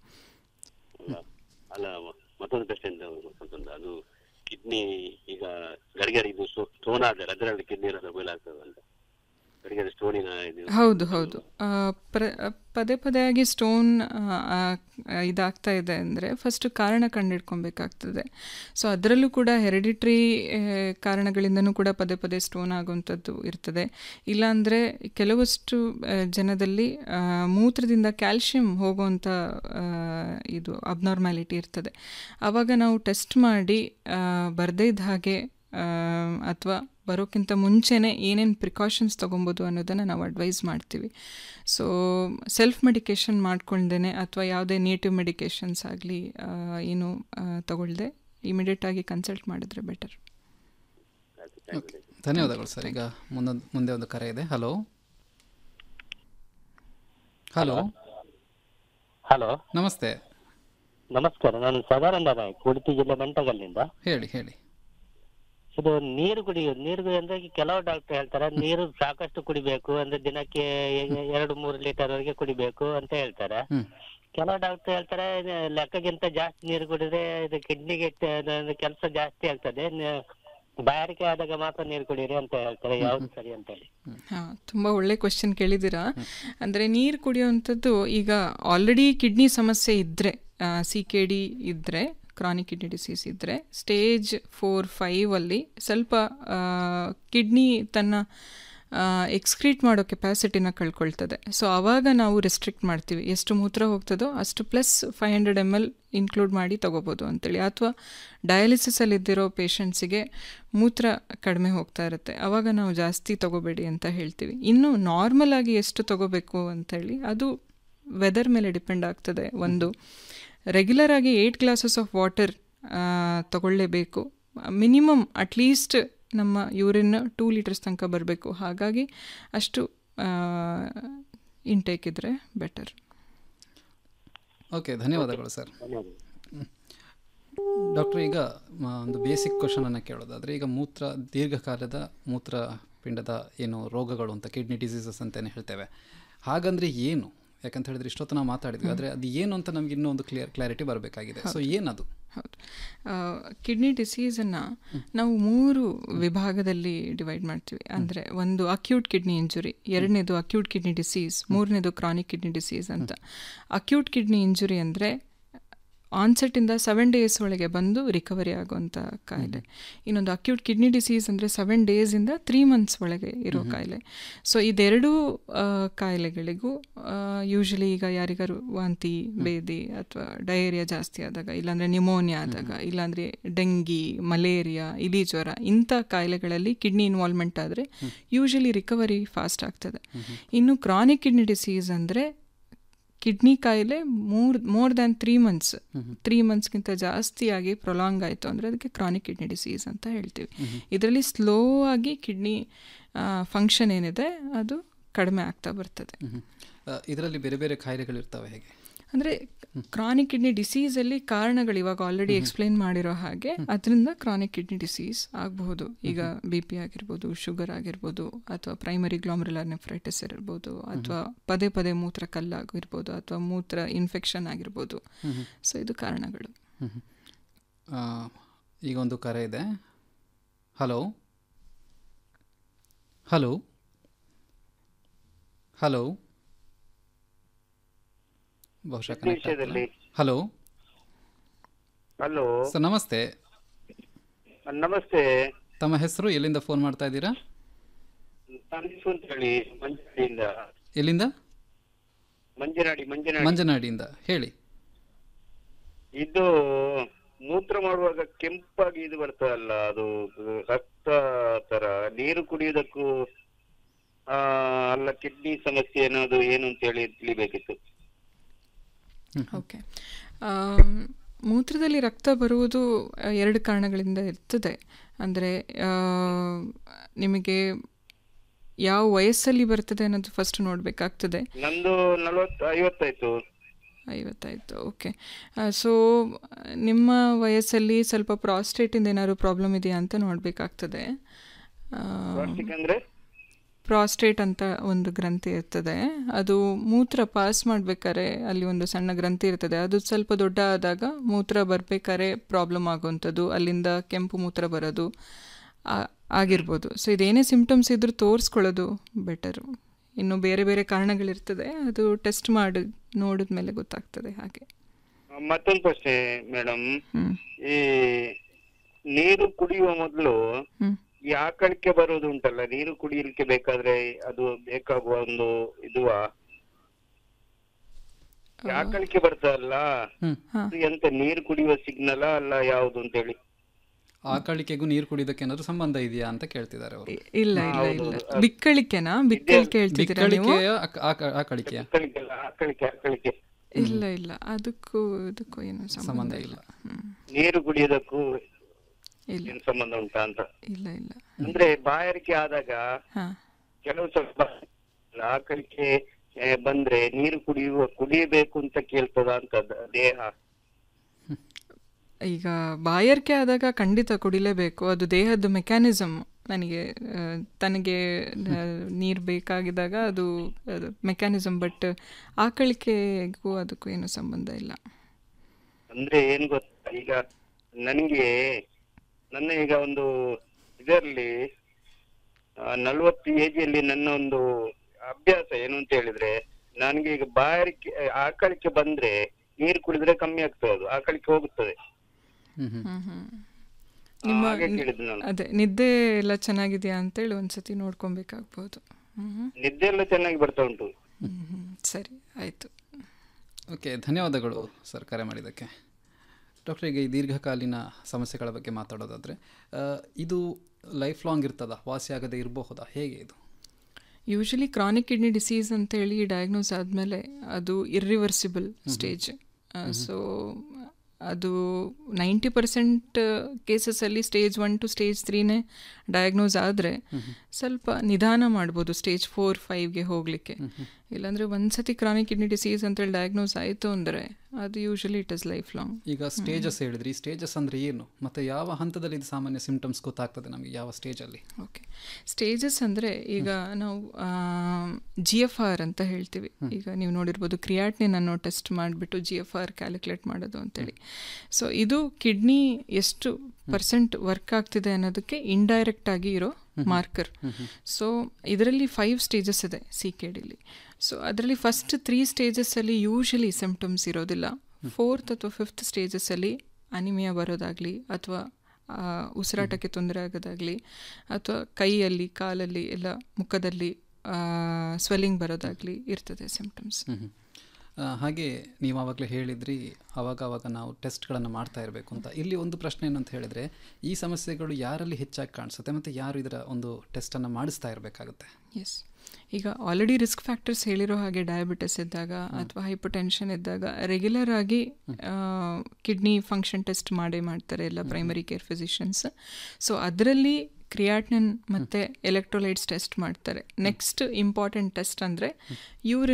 ಅಲ್ಲ ಮತ್ತೊಂದು ಪ್ರಶ್ನೆ ಅಂತ ಮತ್ತೊಂದು ಅದು ಕಿಡ್ನಿ ಈಗ ಗಡಿಗರಿ ಇದು ಸ್ಟೋನ್ ಆದರೆ ಅದರಲ್ಲಿ ಕಿಡ್ನಿ ಏನಾದ್ರು ಮೇಲೆ ಆಗ್ತದೆ ಅಂತ ಗಡಿಗರಿ ಸ್ಟೋನಿನ ಇದು ಹೌದು ಹೌದು ಆ, ಪ್ರ ಪದೇ ಪದೇ ಆಗಿ ಸ್ಟೋನ್ ಇದಾಗ್ತಾ ಇದೆ ಅಂದರೆ ಫಸ್ಟ್ ಕಾರಣ ಕಂಡುಹಿಡ್ಕೊಬೇಕಾಗ್ತದೆ ಸೊ ಅದರಲ್ಲೂ ಕೂಡ ಹೆರಿಡಿಟ್ರಿ ಕಾರಣಗಳಿಂದನೂ ಕೂಡ ಪದೇ ಪದೇ ಸ್ಟೋನ್ ಆಗುವಂಥದ್ದು ಇರ್ತದೆ ಇಲ್ಲಾಂದರೆ ಕೆಲವಷ್ಟು ಆ, ಜನದಲ್ಲಿ ಆ, ಮೂತ್ರದಿಂದ ಕ್ಯಾಲ್ಶಿಯಂ ಹೋಗುವಂಥ ಆ, ಇದು ಅಬ್ನಾರ್ಮ್ಯಾಲಿಟಿ ಇರ್ತದೆ ಆವಾಗ ನಾವು ಟೆಸ್ಟ್ ಮಾಡಿ ಬರದೇ ಇದ್ದ ಹಾಗೆ ಅಥವಾ ಬರೋಕ್ಕಿಂತ ಮುಂಚೆನೇ ಏನೇನು ಪ್ರಿಕಾಷನ್ಸ್ ತೊಗೊಬೋದು ಅನ್ನೋದನ್ನು ನಾವು ಅಡ್ವೈಸ್ ಮಾಡ್ತೀವಿ ಸೊ ಸೆಲ್ಫ್ ಮೆಡಿಕೇಷನ್ ಮಾಡ್ಕೊಳ್ದೇ ಅಥವಾ ಯಾವುದೇ ನೇಟಿವ್ ಮೆಡಿಕೇಷನ್ಸ್ ಆಗಲಿ ಏನು ತಗೊಳ್ದೆ ಇಮಿಡಿಯೇಟಾಗಿ ಕನ್ಸಲ್ಟ್ ಮಾಡಿದ್ರೆ ಬೆಟರ್ ಧನ್ಯವಾದಗಳು ಸರ್ ಈಗ ಮುಂದೆ ಮುಂದೆ ಒಂದು ಕರೆ ಇದೆ ಹಲೋ ಹಲೋ ಹಲೋ ನಮಸ್ತೆ ನಮಸ್ಕಾರ ನಾನು ಸದಾನಂದ ನಾಯಕ್ ಉಡುಪಿ ಜಿಲ್ಲೆ ಮಂಟಗಲ್ಲಿಂದ ಹೇಳಿ ಹೇಳಿ ಇದು ನೀರು ಕುಡಿಯೋದು ನೀರು ಕುಡಿ- ಅಂದ್ರೆ ಈ ಕೆಲವು ಡಾಕ್ಟರ್ ಹೇಳ್ತಾರೆ ನೀರು ಸಾಕಷ್ಟು ಕುಡಿಬೇಕು ಅಂದ್ರೆ ದಿನಕ್ಕೆ ಎ- ಎರಡು ಮೂರು ಲೀಟರ್ ವರೆಗೆ ಕುಡಿಬೇಕು ಅಂತ ಹೇಳ್ತಾರೆ ಕೆಲವು ಡಾಕ್ಟರ್ ಹೇಳ್ತಾರೆ ಇದು ಲೆಕ್ಕಕ್ಕಿಂತ ಜಾಸ್ತಿ ನೀರು ಕುಡಿದ್ರೆ ಇದು ಕಿಡ್ನಿಗೆ ಕೆಲಸ ಜಾಸ್ತಿ ಆಗ್ತದೆ ನ- ಬಾಯಾರಿಕೆ ಆದಾಗ ಮಾತ್ರ ನೀರು ಕುಡೀರಿ ಅಂತ ಹೇಳ್ತಾರೆ ಯಾವ್ದು ಸರಿ ಅಂತ ಹೇಳಿ ಹಾಂ ತುಂಬ ಒಳ್ಳೆ ಕ್ವೆಶನ್ ಕೇಳಿದ್ದೀರಾ ಅಂದರೆ ನೀರು ಕುಡಿಯುವಂಥದ್ದು ಈಗ ಆಲ್ರೆಡಿ ಕಿಡ್ನಿ ಸಮಸ್ಯೆ ಇದ್ದರೆ ಸಿ ಕೆ ಡಿ ಇದ್ದರೆ ಕ್ರಾನಿಕ್ ಕಿಡ್ನಿ ಡಿಸೀಸ್ ಇದ್ದರೆ ಸ್ಟೇಜ್ ಫೋರ್ ಫೈವಲ್ಲಿ ಸ್ವಲ್ಪ ಕಿಡ್ನಿ ತನ್ನ ಎಕ್ಸ್ಕ್ರೀಟ್ ಮಾಡೋ ಕೆಪಾಸಿಟಿನ ಕಳ್ಕೊಳ್ತದೆ ಸೊ ಆವಾಗ ನಾವು ರೆಸ್ಟ್ರಿಕ್ಟ್ ಮಾಡ್ತೀವಿ ಎಷ್ಟು ಮೂತ್ರ ಹೋಗ್ತದೋ ಅಷ್ಟು plus five hundred M L include ಮಾಡಿ ತೊಗೋಬೋದು ಅಂತೇಳಿ ಅಥವಾ ಡಯಾಲಿಸಿಸಲ್ಲಿದ್ದಿರೋ ಪೇಷಂಟ್ಸಿಗೆ ಮೂತ್ರ ಕಡಿಮೆ ಹೋಗ್ತಾ ಇರುತ್ತೆ ಆವಾಗ ನಾವು ಜಾಸ್ತಿ ತೊಗೋಬೇಡಿ ಅಂತ ಹೇಳ್ತೀವಿ ಇನ್ನು ನಾರ್ಮಲ್ ಆಗಿ ಎಷ್ಟು ತೊಗೋಬೇಕು ಅಂತೇಳಿ ಅದು ವೆದರ್ ಮೇಲೆ ಡಿಪೆಂಡ್ ಆಗ್ತದೆ ಒಂದು ರೆಗ್ಯುಲರ್ ಆಗಿ ಏಯ್ಟ್ ಗ್ಲಾಸಸ್ ಆಫ್ ವಾಟರ್ ತಗೊಳ್ಳೇಬೇಕು ಮಿನಿಮಮ್ ಅಟ್ಲೀಸ್ಟ್ ನಮ್ಮ ಯೂರಿನ್ ಟೂ ಲೀಟರ್ಸ್ ತನಕ ಬರಬೇಕು ಹಾಗಾಗಿ ಅಷ್ಟು ಇಂಟೇಕ್ ಇದ್ದರೆ ಬೆಟರ್ ಓಕೆ ಧನ್ಯವಾದಗಳು ಸರ್ ಡಾಕ್ಟರ್ ಈಗ ಮ, ಒಂದು ಬೇಸಿಕ್ ಕ್ವಶನನ್ನು ಕೇಳೋದಾದರೆ ಈಗ ಮೂತ್ರ ದೀರ್ಘಕಾಲದ ಮೂತ್ರಪಿಂಡದ ಏನು ರೋಗಗಳು ಅಂತ ಕಿಡ್ನಿ ಡಿಸೀಸಸ್ ಅಂತಲೇ ಹೇಳ್ತೇವೆ ಹಾಗಂದರೆ ಏನು ಯಾಕಂತ ಹೇಳಿದ್ರೆ ಇಷ್ಟೊತ್ತು ನಾವು ಮಾತಾಡಿದ್ವಿ ಆದರೆ ಅದು ಏನು ಅಂತ ನಮ್ಗೆ ಇನ್ನೂ ಒಂದು ಕ್ಲಿಯರ್ ಕ್ಲಾರಿಟಿ ಬರಬೇಕಾಗಿದೆ ಸೊ ಏನದು ಹೌದು ಕಿಡ್ನಿ ಡಿಸೀಸನ್ನು ನಾವು ಮೂರು ವಿಭಾಗದಲ್ಲಿ ಡಿವೈಡ್ ಮಾಡ್ತೀವಿ ಅಂದರೆ ಒಂದು ಅಕ್ಯೂಟ್ ಕಿಡ್ನಿ ಇಂಜುರಿ ಎರಡನೇದು ಅಕ್ಯೂಟ್ ಕಿಡ್ನಿ ಡಿಸೀಸ್ ಮೂರನೇದು ಕ್ರಾನಿಕ್ ಕಿಡ್ನಿ ಡಿಸೀಸ್ ಅಂತ ಅಕ್ಯೂಟ್ ಕಿಡ್ನಿ ಇಂಜುರಿ ಅಂದರೆ ಆನ್ಸೆಟ್ಟಿಂದ ಸೆವೆನ್ ಡೇಸ್ ಒಳಗೆ ಬಂದು ರಿಕವರಿ ಆಗುವಂಥ ಕಾಯಿಲೆ ಇನ್ನೊಂದು ಅಕ್ಯೂಟ್ ಕಿಡ್ನಿ ಡಿಸೀಸ್ ಅಂದರೆ ಸೆವೆನ್ ಡೇಸಿಂದ ತ್ರೀ ಮಂತ್ಸ್ ಒಳಗೆ ಇರೋ ಕಾಯಿಲೆ ಸೊ ಇದೆರಡೂ ಆ, ಕಾಯಿಲೆಗಳಿಗೂ ಯೂಶಲಿ ಈಗ ಯಾರಿಗಾರು ವಾಂತಿ ಬೇದಿ ಅಥವಾ ಡಯೇರಿಯಾ ಜಾಸ್ತಿ ಆದಾಗ ಇಲ್ಲಾಂದರೆ ನಿಮೋನಿಯಾ ಆದಾಗ ಇಲ್ಲಾಂದರೆ ಡೆಂಗಿ ಮಲೇರಿಯಾ ಇಲಿ ಜ್ವರ ಇಂಥ ಕಾಯಿಲೆಗಳಲ್ಲಿ ಕಿಡ್ನಿ ಇನ್ವಾಲ್ವ್ಮೆಂಟ್ ಆದರೆ ಯೂಶಲಿ ರಿಕವರಿ ಫಾಸ್ಟ್ ಆಗ್ತದೆ ಇನ್ನು ಕ್ರಾನಿಕ್ ಕಿಡ್ನಿ ಡಿಸೀಸ್ ಅಂದರೆ ಕಿಡ್ನಿ ಕಾಯಿಲೆ ಮೂರ್ more than three months three ಮಂತ್ಸ್ಗಿಂತ ಜಾಸ್ತಿಯಾಗಿ ಪ್ರೊಲಾಂಗ್ ಆಯಿತು ಅಂದರೆ ಅದಕ್ಕೆ ಕ್ರಾನಿಕ್ ಕಿಡ್ನಿ ಡಿಸೀಸ್ ಅಂತ ಹೇಳ್ತೀವಿ ಇದರಲ್ಲಿ ಸ್ಲೋ ಆಗಿ ಕಿಡ್ನಿ ಫಂಕ್ಷನ್ ಏನಿದೆ ಅದು ಕಡಿಮೆ ಆಗ್ತಾ ಬರ್ತದೆ ಇದರಲ್ಲಿ ಬೇರೆ ಬೇರೆ ಕಾಯಿಲೆಗಳಿರ್ತವೆ ಹೇಗೆ ಅಂದರೆ ಕ್ರಾನಿಕ್ ಕಿಡ್ನಿ ಡಿಸೀಸಲ್ಲಿ ಕಾರಣಗಳು ಇವಾಗ ಆಲ್ರೆಡಿ ಎಕ್ಸ್ಪ್ಲೈನ್ ಮಾಡಿರೋ ಹಾಗೆ ಅದರಿಂದ ಕ್ರಾನಿಕ್ ಕಿಡ್ನಿ ಡಿಸೀಸ್ ಆಗಬಹುದು ಈಗ ಬಿ ಪಿ ಆಗಿರ್ಬೋದು ಶುಗರ್ ಆಗಿರ್ಬೋದು ಅಥವಾ ಪ್ರೈಮರಿ ಗ್ಲಾಮರುಲರ್ ನೆಫ್ರೈಟಿಸ್ ಇರ್ಬೋದು ಅಥವಾ ಪದೇ ಪದೇ ಮೂತ್ರ ಕಲ್ಲಾಗಿರ್ಬೋದು ಅಥವಾ ಮೂತ್ರ ಇನ್ಫೆಕ್ಷನ್ ಆಗಿರ್ಬೋದು ಸೊ ಇದು ಕಾರಣಗಳು ಆ, ಈಗ ಒಂದು ಕರೆ ಇದೆ ಹಲೋ ಹಲೋ ಹಲೋ ಬಹುಶಃ ಸುದ್ದಿ connect ಆಗ್ತಿಲ್ಲ. ವಿಷಯದಲ್ಲಿ. ಹಲೋ ಹಲೋ ಸರ್ ನಮಸ್ತೆ ನಮಸ್ತೆ ತಮ್ಮ ಹೆಸರು ಎಲ್ಲಿಂದ ಫೋನ್ ಮಾಡ್ತಾ ಇದ್ದೀರಾ ಅನೀಸು ಅಂತ ಹೇಳಿ ಮಂಜನಾಡಿಯಿಂದ ಎಲ್ಲಿಂದ ಮಂಜನಾಡಿ ಮಂಜನಾಡಿ ಮಂಜನಾಡಿಯಿಂದ ಹೇಳಿ ಇದು ಮೂತ್ರ ಮಾಡುವಾಗ ಕೆಂಪಾಗಿ ಇದು ಬರ್ತದಲ್ಲ ಅದು ರಕ್ತ ತರ ನೀರು ಕುಡಿಯುವುದಕ್ಕೂ ಆ, ಅಲ್ಲ ಕಿಡ್ನಿ ಸಮಸ್ಯೆ ಅನ್ನೋದು ಏನು ಅಂತ ಹೇಳಿ ತಿಳಿಬೇಕಿತ್ತು ಓಕೆ ಮೂತ್ರದಲ್ಲಿ ರಕ್ತ ಬರುವುದು ಆ, ಎರಡು ಕಾರಣಗಳಿಂದ ಇರ್ತದೆ ಅಂದರೆ ನಿಮಗೆ ಯಾವ ವಯಸ್ಸಲ್ಲಿ ಬರ್ತದೆ ಅನ್ನೋದು ಫಸ್ಟ್ ನೋಡಬೇಕಾಗ್ತದೆ ನಂದು ನಲವತ್ತು ಐವತ್ತಾಯ್ತು ಐವತ್ತಾಯ್ತು ಓಕೆ ಸೊ ನಿಮ್ಮ ವಯಸ್ಸಲ್ಲಿ ಸ್ವಲ್ಪ ಪ್ರಾಸ್ಟೇಟಿಂದ ಏನಾದ್ರು ಪ್ರಾಬ್ಲಮ್ ಇದೆಯಾ ಅಂತ ನೋಡಬೇಕಾಗ್ತದೆ Prostate ಅಂದ್ರೆ ಪ್ರಾಸ್ಟೇಟ್ ಅಂತ ಒಂದು ಗ್ರಂಥಿ ಇರ್ತದೆ ಅದು ಮೂತ್ರ ಪಾಸ್ ಮಾಡ್ಬೇಕಾದ್ರೆ ಅಲ್ಲಿ ಒಂದು ಸಣ್ಣ ಗ್ರಂಥಿ ಇರ್ತದೆ ಅದು ಸ್ವಲ್ಪ ದೊಡ್ಡ ಆದಾಗ ಮೂತ್ರ ಬರಬೇಕಾದ್ರೆ ಪ್ರಾಬ್ಲಮ್ ಆಗುವಂಥದ್ದು ಅಲ್ಲಿಂದ ಕೆಂಪು ಮೂತ್ರ ಬರೋದು ಆ- ಆಗಿರ್ಬೋದು ಸೊ ಇದೇನೇ ಸಿಂಪ್ಟಮ್ಸ್ ಇದ್ರೂ ತೋರಿಸ್ಕೊಳ್ಳೋದು ಬೆಟರು ಇನ್ನು ಬೇರೆ ಬೇರೆ ಕಾರಣಗಳಿರ್ತದೆ ಅದು ಟೆಸ್ಟ್ ಮಾಡಿ ನೋಡಿದ ಮೇಲೆ ಗೊತ್ತಾಗ್ತದೆ ಹಾಗೆ ಮತ್ತೊಂದು ಪ್ರಶ್ನೆ ಮೇಡಮ್ ಈ ನೀರು ಕುಡಿಯುವ ಮೊದಲು ಈ ಆಕಳಿಕೆ ಬರೋದು ಉಂಟಲ್ಲ ನೀರು ಕುಡಿಯಲಿಕ್ಕೆ ಬೇಕಾದ್ರೆ ಅದು ಬೇಕಾಗುವ ಒಂದು ಇದುವ ಈ ಆಕಳಿಕೆ ಬರ್ತದಲ್ಲ ಅದು ಎಂತ ನೀರು ಕುಡಿಯುವ ಸಿಗ್ನಲ್ ಅಲ್ಲ ಯಾವುದು ಅಂತ ಹೇಳಿ ಆಕಳಿಕೆಗೂ ನೀರು ಕುಡಿಯೋದಕ್ಕೆ ಏನಾದ್ರು ಸಂಬಂಧ ಇದೆಯಾ ಅಂತ ಕೇಳ್ತಿದ್ದಾರೆ ಅವರು ಇಲ್ಲ ಇಲ್ಲ ಇಲ್ಲ ಬಿಕ್ಕಳಿಕೆನಾ ಬಿಕ್ಕಳಿಕೆ ಕೇಳ್ತಿದ್ದೀರಾ ನೀವು ಬಿಕ್ಕಳಿಕೆಯ ಆಕ- ಆಕ- ಆಕಳಿಕೆಯ ಆಕಳಿಕೆ ಅಲ್ಲ, ಆಕಳಿಕೆ ಆಕಳಿಕೆ ಇಲ್ಲ ಇಲ್ಲ ಅದಕ್ಕೂ ಇದಕ್ಕೂ ಏನು ಸಂಬಂಧ ಇಲ್ಲ ಹ್ಮ್. ನೀರು ಕುಡಿಯೋದಕ್ಕೂ ಇಲ್ಲ. ಏನ್ ಸಂಬಂಧ ಉಂಟಾ ಅಂತ ಇಲ್ಲ ಇಲ್ಲ ಅಂದ್ರೆ ಬಾಯಾರಿಕೆ ಆದಾಗ ಹಾ. ಕೆಲವು ಸ್ವಲ್ಪ ಆಕಳಿಕೆ ಆ, ಬಂದ್ರೆ ನೀರು ಕುಡಿಯುವ ಕುಡಿಯಬೇಕು ಅಂತ ಕೇಳ್ತದ ಅಂತ ದ- ದೇಹ ಈಗ ಬಾಯಾರಿಕೆ ಆದಾಗ ಖಂಡಿತ ಕುಡಿಲೇಬೇಕು ಅದು ದೇಹದ ಮೆಕ್ಯಾನಿಸಮ್ ನನಗೆ ಆ, ತನಗೆ ನೀರು ಬೇಕಾಗಿದ್ದಾಗ ಅದು ಮೆಕ್ಯಾನಿಸಮ್ ಬಟ್ ಆಕಳಿಕೆಗೂ ಅದಕ್ಕೂ ಏನು ಸಂಬಂಧ ಇಲ್ಲ ಅಂದ್ರೆ ಏನ್ ಗೊತ್ತಾ ಈಗ ನನ್ಗೆ ನನ್ನ ಈಗ ಒಂದು ಇದರಲ್ಲಿ ನಲ್ವತ್ತು ಏಜಿಯಲ್ಲಿ ನನ್ನ ಒಂದು ಅಭ್ಯಾಸ ಏನು ಅಂತ ಹೇಳಿದ್ರೆ ನನ್ಗೆ ಈಗ ಬಾಯಾರಿಕೆ ಆಕಳಿಕೆ ಬಂದ್ರೆ ನೀರು ಕುಡಿದ್ರೆ ಕಮ್ಮಿ ಆಗ್ತದೆ ಅದು ಆಕಳಿಕೆ ಹೋಗುತ್ತದೆ ನಿಮ್ಮ ಹಾಗೆ ಕೇಳಿದ್ದು ನಾನು. ಅದೇ ನಿದ್ದೆ ಎಲ್ಲ ಚೆನ್ನಾಗಿದೆಯಾ ಅಂತೇಳಿ ಒಂದ್ಸತಿ ನೋಡ್ಕೊಬೇಕಾಗ್ಬೋದು ಹ್ಮ್ ನಿದ್ದೆ ಎಲ್ಲ ಚೆನ್ನಾಗಿ ಬರ್ತಾ ಉಂಟು ಹ್ಮ್ ಸರಿ ಆಯಿತು ಓಕೆ ಧನ್ಯವಾದಗಳು ಸರ್ ಕರೆ ಮಾಡಿದ್ದಕ್ಕೆ ಡಾಕ್ಟರ್ ಈಗ ಈ ದೀರ್ಘಕಾಲೀನ ಸಮಸ್ಯೆಗಳ ಬಗ್ಗೆ ಮಾತಾಡೋದಾದರೆ ಇದು ಲೈಫ್ ಲಾಂಗ್ ಇರ್ತದ ವಾಸಿಯಾಗದೆ ಇರಬಹುದಾ ಹೇಗೆ ಇದು ಯೂಶಲಿ ಕ್ರಾನಿಕ್ ಕಿಡ್ನಿ ಡಿಸೀಸ್ ಅಂತೇಳಿ ಡಯಾಗ್ನೋಸ್ ಆದಮೇಲೆ ಅದು ಇರ್ರಿವರ್ಸಿಬಲ್ ಸ್ಟೇಜ್ ಸೊ ಅದು ನೈಂಟಿ ಪರ್ಸೆಂಟ್ ಕೇಸಸಲ್ಲಿ ಸ್ಟೇಜ್ ಒನ್ ಟು ಸ್ಟೇಜ್ ತ್ರೀನೇ ಡಯಾಗ್ನೋಸ್ ಆದರೆ ಸ್ವಲ್ಪ ನಿಧಾನ ಮಾಡ್ಬೋದು ಸ್ಟೇಜ್ ಫೋರ್ ಫೈವ್ಗೆ ಹೋಗಲಿಕ್ಕೆ ಇಲ್ಲಾಂದರೆ ಒಂದ್ಸತಿ ಕ್ರಾನಿಕ್ ಕಿಡ್ನಿ ಡಿಸೀಸ್ ಅಂತೇಳಿ ಡಯಾಗ್ನೋಸ್ ಆಯಿತು ಅಂದರೆ ಅದು usually it is life long ಈಗ ಸ್ಟೇಜಸ್ ಹೇಳಿದ್ರಿ ಸ್ಟೇಜಸ್ ಅಂದರೆ ಏನು ಮತ್ತು ಯಾವ ಹಂತದಲ್ಲಿ ಇದು ಸಾಮಾನ್ಯ ಸಿಂಪ್ಟಮ್ಸ್ ಗೊತ್ತಾಗ್ತದೆ ನಮಗೆ ಯಾವ ಸ್ಟೇಜಲ್ಲಿ ಓಕೆ ಸ್ಟೇಜಸ್ ಅಂದರೆ ಈಗ ನಾವು ಜಿ ಎಫ್ ಆರ್ ಅಂತ ಹೇಳ್ತೀವಿ ಈಗ ನೀವು ನೋಡಿರ್ಬೋದು ಕ್ರಿಯಾಟ್ನಿನ್ ಅನ್ನೋ ಟೆಸ್ಟ್ ಮಾಡಿಬಿಟ್ಟು ಜಿ ಎಫ್ ಆರ್ ಕ್ಯಾಲ್ಕುಲೇಟ್ ಮಾಡೋದು ಅಂತೇಳಿ ಸೊ ಇದು ಕಿಡ್ನಿ ಎಷ್ಟು ಪರ್ಸೆಂಟ್ ವರ್ಕ್ ಆಗ್ತಿದೆ ಅನ್ನೋದಕ್ಕೆ ಇಂಡೈರೆಕ್ಟ್ ಆಗಿ ಇರೋ ಮಾರ್ಕರ್ ಸೊ ಇದರಲ್ಲಿ ಫೈವ್ ಸ್ಟೇಜಸ್ ಇದೆ ಸಿ ಕೆ ಡಿಲಿ ಸೊ ಅದರಲ್ಲಿ ಫಸ್ಟ್ ತ್ರೀ ಸ್ಟೇಜಸ್ಸಲ್ಲಿ ಯೂಶಲಿ ಸಿಂಪ್ಟಮ್ಸ್ ಇರೋದಿಲ್ಲ ಫೋರ್ತ್ ಅಥವಾ ಫಿಫ್ತ್ ಸ್ಟೇಜಸ್ಸಲ್ಲಿ ಅನಿಮಿಯಾ ಬರೋದಾಗಲಿ ಅಥವಾ ಉಸಿರಾಟಕ್ಕೆ ತೊಂದರೆ ಆಗೋದಾಗಲಿ ಅಥವಾ ಕೈಯಲ್ಲಿ ಕಾಲಲ್ಲಿ ಎಲ್ಲ ಮುಖದಲ್ಲಿ ಸ್ವೆಲ್ಲಿಂಗ್ ಬರೋದಾಗಲಿ ಇರ್ತದೆ ಸಿಂಪ್ಟಮ್ಸ್ ಆ, ಹಾಗೆ ನೀವು ಆವಾಗಲೇ ಹೇಳಿದ್ರಿ ಆವಾಗ ಆವಾಗ ನಾವು ಟೆಸ್ಟ್ಗಳನ್ನು ಮಾಡ್ತಾ ಇರಬೇಕು ಅಂತ ಇಲ್ಲಿ ಒಂದು ಪ್ರಶ್ನೆ ಏನಂತ ಹೇಳಿದರೆ ಈ ಸಮಸ್ಯೆಗಳು ಯಾರಲ್ಲಿ ಹೆಚ್ಚಾಗಿ ಕಾಣಿಸುತ್ತೆ ಮತ್ತು ಯಾರು ಇದರ ಒಂದು ಟೆಸ್ಟನ್ನು ಮಾಡಿಸ್ತಾ ಇರಬೇಕಾಗುತ್ತೆ ಎಸ್ ಈಗ ಆಲ್ರೆಡಿ ರಿಸ್ಕ್ ಫ್ಯಾಕ್ಟರ್ಸ್ ಹೇಳಿರೋ ಹಾಗೆ ಡಯಾಬಿಟಿಸ್ ಇದ್ದಾಗ ಅಥವಾ ಹೈಪರ್ಟೆನ್ಷನ್ ಇದ್ದಾಗ ರೆಗ್ಯುಲರ್ ಆಗಿ ಕಿಡ್ನಿ ಫಂಕ್ಷನ್ ಟೆಸ್ಟ್ ಮಾಡೇ ಮಾಡ್ತಾರೆ ಎಲ್ಲ ಪ್ರೈಮರಿ ಕೇರ್ ಫಿಸಿಷಿಯನ್ಸ್ ಸೊ ಅದರಲ್ಲಿ ಕ್ರಿಯಾಟ್ನಿನ್ ಮತ್ತು ಎಲೆಕ್ಟ್ರೋಲೈಟ್ಸ್ ಟೆಸ್ಟ್ ಮಾಡ್ತಾರೆ ನೆಕ್ಸ್ಟ್ ಇಂಪಾರ್ಟೆಂಟ್ ಟೆಸ್ಟ್ ಅಂದರೆ ಯೂರಿನ್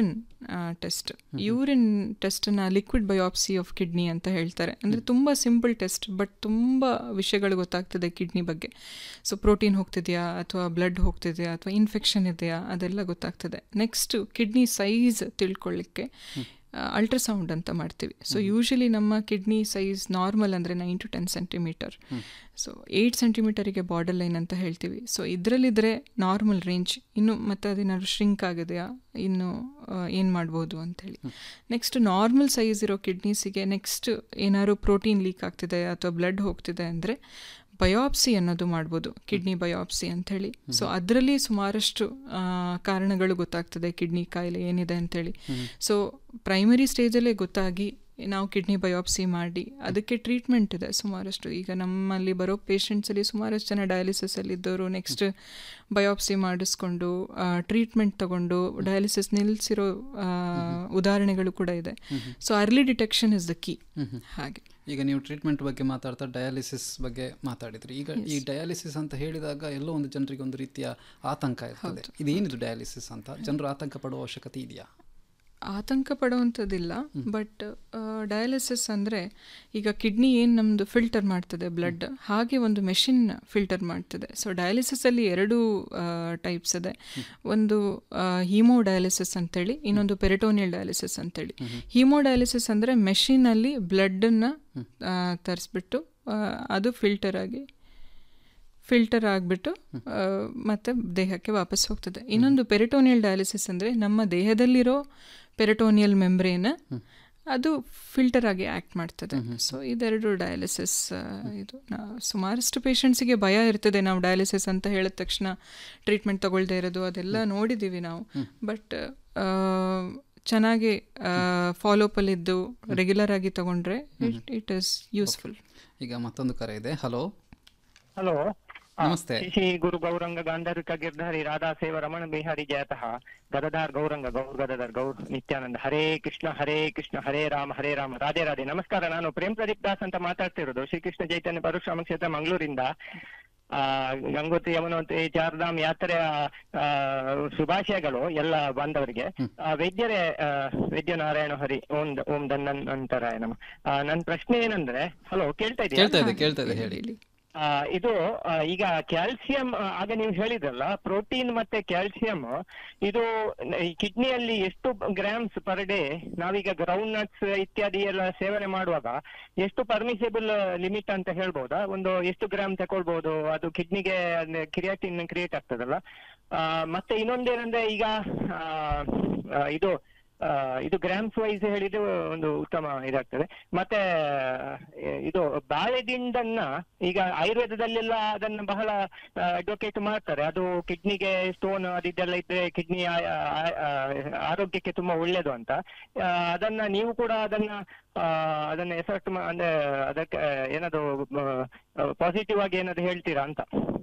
ಟೆಸ್ಟ್ ಯೂರಿನ್ ಟೆಸ್ಟನ್ನ ಲಿಕ್ವಿಡ್ ಬಯೋಪ್ಸಿ ಆಫ್ ಕಿಡ್ನಿ ಅಂತ ಹೇಳ್ತಾರೆ ಅಂದರೆ ತುಂಬ ಸಿಂಪಲ್ ಟೆಸ್ಟ್ ಬಟ್ ತುಂಬ ವಿಷಯಗಳು ಗೊತ್ತಾಗ್ತದೆ ಕಿಡ್ನಿ ಬಗ್ಗೆ ಸೊ ಪ್ರೋಟೀನ್ ಹೋಗ್ತಿದೆಯಾ ಅಥವಾ ಬ್ಲಡ್ ಹೋಗ್ತಿದೆಯಾ ಅಥವಾ ಇನ್ಫೆಕ್ಷನ್ ಇದೆಯಾ ಅದೆಲ್ಲ ಗೊತ್ತಾಗ್ತದೆ ನೆಕ್ಸ್ಟು ಕಿಡ್ನಿ ಸೈಜ್ ತಿಳ್ಕೊಳ್ಳಿಕ್ಕೆ ಅಲ್ಟ್ರಾಸೌಂಡ್ ಅಂತ ಮಾಡ್ತೀವಿ ಸೊ ಯೂಶಲಿ ನಮ್ಮ ಕಿಡ್ನಿ ಸೈಜ್ ನಾರ್ಮಲ್ ಅಂದರೆ nine to ten centimetre so eight ಸೆಂಟಿಮೀಟರಿಗೆ ಬಾರ್ಡರ್ ಲೈನ್ ಅಂತ ಹೇಳ್ತೀವಿ ಸೊ ಇದರಲ್ಲಿದ್ದರೆ ನಾರ್ಮಲ್ ರೇಂಜ್ ಇನ್ನು ಮತ್ತು ಅದೇನಾದ್ರು ಶ್ರಿಂಕ್ ಆಗಿದೆಯಾ ಇನ್ನು ಏನು ಮಾಡ್ಬೋದು ಅಂಥೇಳಿ ನೆಕ್ಸ್ಟ್ ನಾರ್ಮಲ್ ಸೈಜ್ ಇರೋ ಕಿಡ್ನೀಸಿಗೆ ನೆಕ್ಸ್ಟ್ ಏನಾದ್ರು ಪ್ರೋಟೀನ್ ಲೀಕ್ ಆಗ್ತಿದೆ ಅಥವಾ ಬ್ಲಡ್ ಹೋಗ್ತಿದೆ ಅಂದರೆ ಬಯೋಪ್ಸಿ ಅನ್ನೋದು ಮಾಡ್ಬೋದು ಕಿಡ್ನಿ ಬಯೋಪ್ಸಿ ಅಂಥೇಳಿ ಸೊ ಅದರಲ್ಲಿ ಸುಮಾರಷ್ಟು ಆ, ಕಾರಣಗಳು ಗೊತ್ತಾಗ್ತದೆ ಕಿಡ್ನಿ ಕಾಯಿಲೆ ಏನಿದೆ ಅಂಥೇಳಿ ಸೊ ಪ್ರೈಮರಿ ಸ್ಟೇಜಲ್ಲೇ ಗೊತ್ತಾಗಿ ನಾವು ಕಿಡ್ನಿ ಬಯೋಪ್ಸಿ ಮಾಡಿ ಅದಕ್ಕೆ ಟ್ರೀಟ್ಮೆಂಟ್ ಇದೆ ಸುಮಾರಷ್ಟು ಈಗ ನಮ್ಮಲ್ಲಿ ಬರೋ ಪೇಷಂಟ್ಸಲ್ಲಿ ಸುಮಾರಷ್ಟು ಜನ ಡಯಾಲಿಸಿಸಲ್ಲಿ ಇದ್ದವರು ನೆಕ್ಸ್ಟ್ ಬಯೋಪ್ಸಿ ಮಾಡಿಸ್ಕೊಂಡು ಟ್ರೀಟ್ಮೆಂಟ್ ತಗೊಂಡು ಡಯಾಲಿಸಿಸ್ ನಿಲ್ಲಿಸಿರೋ ಉದಾಹರಣೆಗಳು ಕೂಡ ಇದೆ so early detection is the key ಹಾಗೆ ಈಗ ನೀವು ಟ್ರೀಟ್ಮೆಂಟ್ ಬಗ್ಗೆ ಮಾತಾಡ್ತಾ ಡಯಾಲಿಸಿಸ್ ಬಗ್ಗೆ ಮಾತಾಡಿದ್ರಿ ಈಗ ಈ ಡಯಾಲಿಸಿಸ್ ಅಂತ ಹೇಳಿದಾಗ ಎಲ್ಲೋ ಒಂದು ಜನರಿಗೆ ಒಂದು ರೀತಿಯ ಆತಂಕ ಇರ್ತದೆ ಇದೇನಿದು ಡಯಾಲಿಸಿಸ್ ಅಂತ ಜನರು ಆತಂಕ ಪಡುವ ಅವಶ್ಯಕತೆ ಇದೆಯಾ ಆತಂಕ ಪಡುವಂಥದ್ದಿಲ್ಲ ಬಟ್ ಡಯಾಲಿಸಿಸ್ ಅಂದರೆ ಈಗ ಕಿಡ್ನಿ ಏನು ನಮ್ಮದು ಫಿಲ್ಟರ್ ಮಾಡ್ತದೆ ಬ್ಲಡ್ ಹಾಗೆ ಒಂದು ಮೆಷಿನ್ ಫಿಲ್ಟರ್ ಮಾಡ್ತದೆ ಸೊ ಡಯಾಲಿಸಿಸಲ್ಲಿ ಎರಡು ಟೈಪ್ಸ್ ಇದೆ ಒಂದು ಹೀಮೋ ಡಯಾಲಿಸಿಸ್ ಅಂತೇಳಿ ಇನ್ನೊಂದು ಪೆರಿಟೋನಿಯಲ್ ಡಯಾಲಿಸಿಸ್ ಅಂತೇಳಿ ಹೀಮೋ ಡಯಾಲಿಸಿಸ್ ಅಂದರೆ ಮೆಷಿನಲ್ಲಿ ಬ್ಲಡ್ಡನ್ನು ತರಿಸ್ಬಿಟ್ಟು ಅದು ಫಿಲ್ಟರ್ ಆಗಿ ಫಿಲ್ಟರ್ ಆಗಿಬಿಟ್ಟು ಮತ್ತು ದೇಹಕ್ಕೆ ವಾಪಸ್ ಹೋಗ್ತದೆ ಇನ್ನೊಂದು ಪೆರಿಟೋನಿಯಲ್ ಡಯಾಲಿಸಿಸ್ ಅಂದರೆ ನಮ್ಮ ದೇಹದಲ್ಲಿರೋ ಪೆರಿಟೋನಿಯಲ್ ಮೆಂಬ್ರೇನ್ ಅದು ಫಿಲ್ಟರ್ ಆಗಿ ಆ್ಯಕ್ಟ್ ಮಾಡ್ತದೆ ಸೊ ಇದೆರಡು ಡಯಾಲಿಸಿಸ್ ಇದು ನಾ ಸುಮಾರಷ್ಟು ಪೇಷಂಟ್ಸಿಗೆ ಭಯ ಇರ್ತದೆ ನಾವು ಡಯಾಲಿಸಿಸ್ ಅಂತ ಹೇಳಿದ ತಕ್ಷಣ ಟ್ರೀಟ್ಮೆಂಟ್ ತಗೊಳ್ದೇ ಇರೋದು ಅದೆಲ್ಲ ನೋಡಿದ್ದೀವಿ ನಾವು ಬಟ್ ಚೆನ್ನಾಗಿ ಫಾಲೋಪಲ್ಲಿದ್ದು ರೆಗ್ಯುಲರ್ ಆಗಿ ತಗೊಂಡ್ರೆ ಇಟ್ ಇಟ್ ಈಸ್ ಯೂಸ್ಫುಲ್ ಈಗ ಮತ್ತೊಂದು ಕರೆ ಇದೆ ಹಲೋ ಹಲೋ ನಮಸ್ತೆ ಶ್ರೀ ಗುರು ಗೌರಂಗ ಗಾಂಧರ್ವಿಕ ಗಿರ್ಧಾರಿ ರಾಧಾ ಸೇವ ರಮಣ ಬಿಹಾರಿ ಜಯತಃ ಗದಧಾರ್ ಗೌರಂಗ ಗೌರ್ ಗದಧರ್ ಗೌರ್ ನಿತ್ಯಾನಂದ ಹರೇ ಕೃಷ್ಣ ಹರೇ ಕೃಷ್ಣ ಹರೇ ರಾಮ ಹರೇ ರಾಮ ರಾಧೆ ರಾಧೆ ನಮಸ್ಕಾರ ನಾನು ಪ್ರೇಮ್ ಪ್ರದೀಪ್ ದಾಸ್ ಅಂತ ಮಾತಾಡ್ತಿರೋದು ಶ್ರೀಕೃಷ್ಣ ಚೈತನ್ಯ ಪರಶುರಾಮ ಕ್ಷೇತ್ರ ಮಂಗಳೂರಿಂದ ಆ ಗಂಗೋತ್ರಿ ಯಮುನೋತ್ರಿ ಚಾರ್ಧಾಮ್ ಯಾತ್ರೆಯ ಆ, ಶುಭಾಶಯಗಳು ಎಲ್ಲ ಬಾಂಧವರಿಗೆ ಆ, ವೈದ್ಯರೇ ಆ, ವೈದ್ಯ ನಾರಾಯಣ ಹರಿ ಓಂ ದ- ಓಂ ದನ್ನಂತರಾಯ ನಮ ನನ್ನ ಪ್ರಶ್ನೆ ಏನಂದ್ರೆ ಹಲೋ ಕೇಳ್ತಾ ಇದೆಯಾ ಕೇಳ್ತಾ ಇದೆ ಕೇಳ್ತಾ ಇದೆ ಹೇಳಿ ಆ, ಇದು ಆ, ಈಗ ಕ್ಯಾಲ್ಸಿಯಂ ಆ, ಆಗ ನೀವು ಹೇಳಿದ್ರಲ್ಲ ಪ್ರೋಟೀನ್ ಮತ್ತೆ ಕ್ಯಾಲ್ಸಿಯಂ ಇದು ನ- ಈ ಕಿಡ್ನಿಯಲ್ಲಿ ಎಷ್ಟು ಗ್ರಾಮ್ಸ್ ಪರ್ ಡೇ ನಾವೀಗ ಗ್ರೌಂಡ್ ನಟ್ಸ್ ಇತ್ಯಾದಿ ಎಲ್ಲ ಸೇವನೆ ಮಾಡುವಾಗ ಎಷ್ಟು ಪರ್ಮಿಸಿಬಲ್ ಲಿಮಿಟ್ ಅಂತ ಹೇಳ್ಬೋದಾ ಒಂದು ಎಷ್ಟು ಗ್ರಾಮ್ ತಗೊಳ್ಬಹುದು ಅದು ಕಿಡ್ನಿಗೆ ಕ್ರಿಯಾಟಿನ್ ಕ್ರಿಯೇಟ್ ಆಗ್ತದಲ್ಲ ಆ, ಮತ್ತೆ ಇನ್ನೊಂದೇನಂದ್ರೆ ಈಗ ಆ, ಆ, ಇದು ಆ, ಇದು ಗ್ರಾಮ್ಸ್ ವೈಸ್ ಹೇಳಿದ್ರೆ ಒಂದು ಉತ್ತಮ ಇದಾಗ್ತದೆ ಮತ್ತೆ ಆ, ಇದು ಬಾಳೆದಿಂಡನ್ನ ಈಗ ಆಯುರ್ವೇದದಲ್ಲೆಲ್ಲ ಅದನ್ನ ಬಹಳ ಅಡ್ವೊಕೇಟ್ ಮಾಡ್ತಾರೆ ಅದು ಕಿಡ್ನಿಗೆ ಸ್ಟೋನ್ ಅದಿದ್ದೆಲ್ಲ ಇದ್ರೆ ಕಿಡ್ನಿ ಆರೋಗ್ಯಕ್ಕೆ ತುಂಬಾ ಒಳ್ಳೇದು ಅಂತ ಆ, ಅದನ್ನ ನೀವು ಕೂಡ ಅದನ್ನ ಆ, ಅದನ್ನ ಎಫೆಕ್ಟ್ ಅಂದ್ರೆ ಅದಕ್ಕೆ ಏನಾದ್ರು ಪಾಸಿಟಿವ್ ಆಗಿ ಏನಾದ್ರು ಹೇಳ್ತೀರಾ ಅಂತ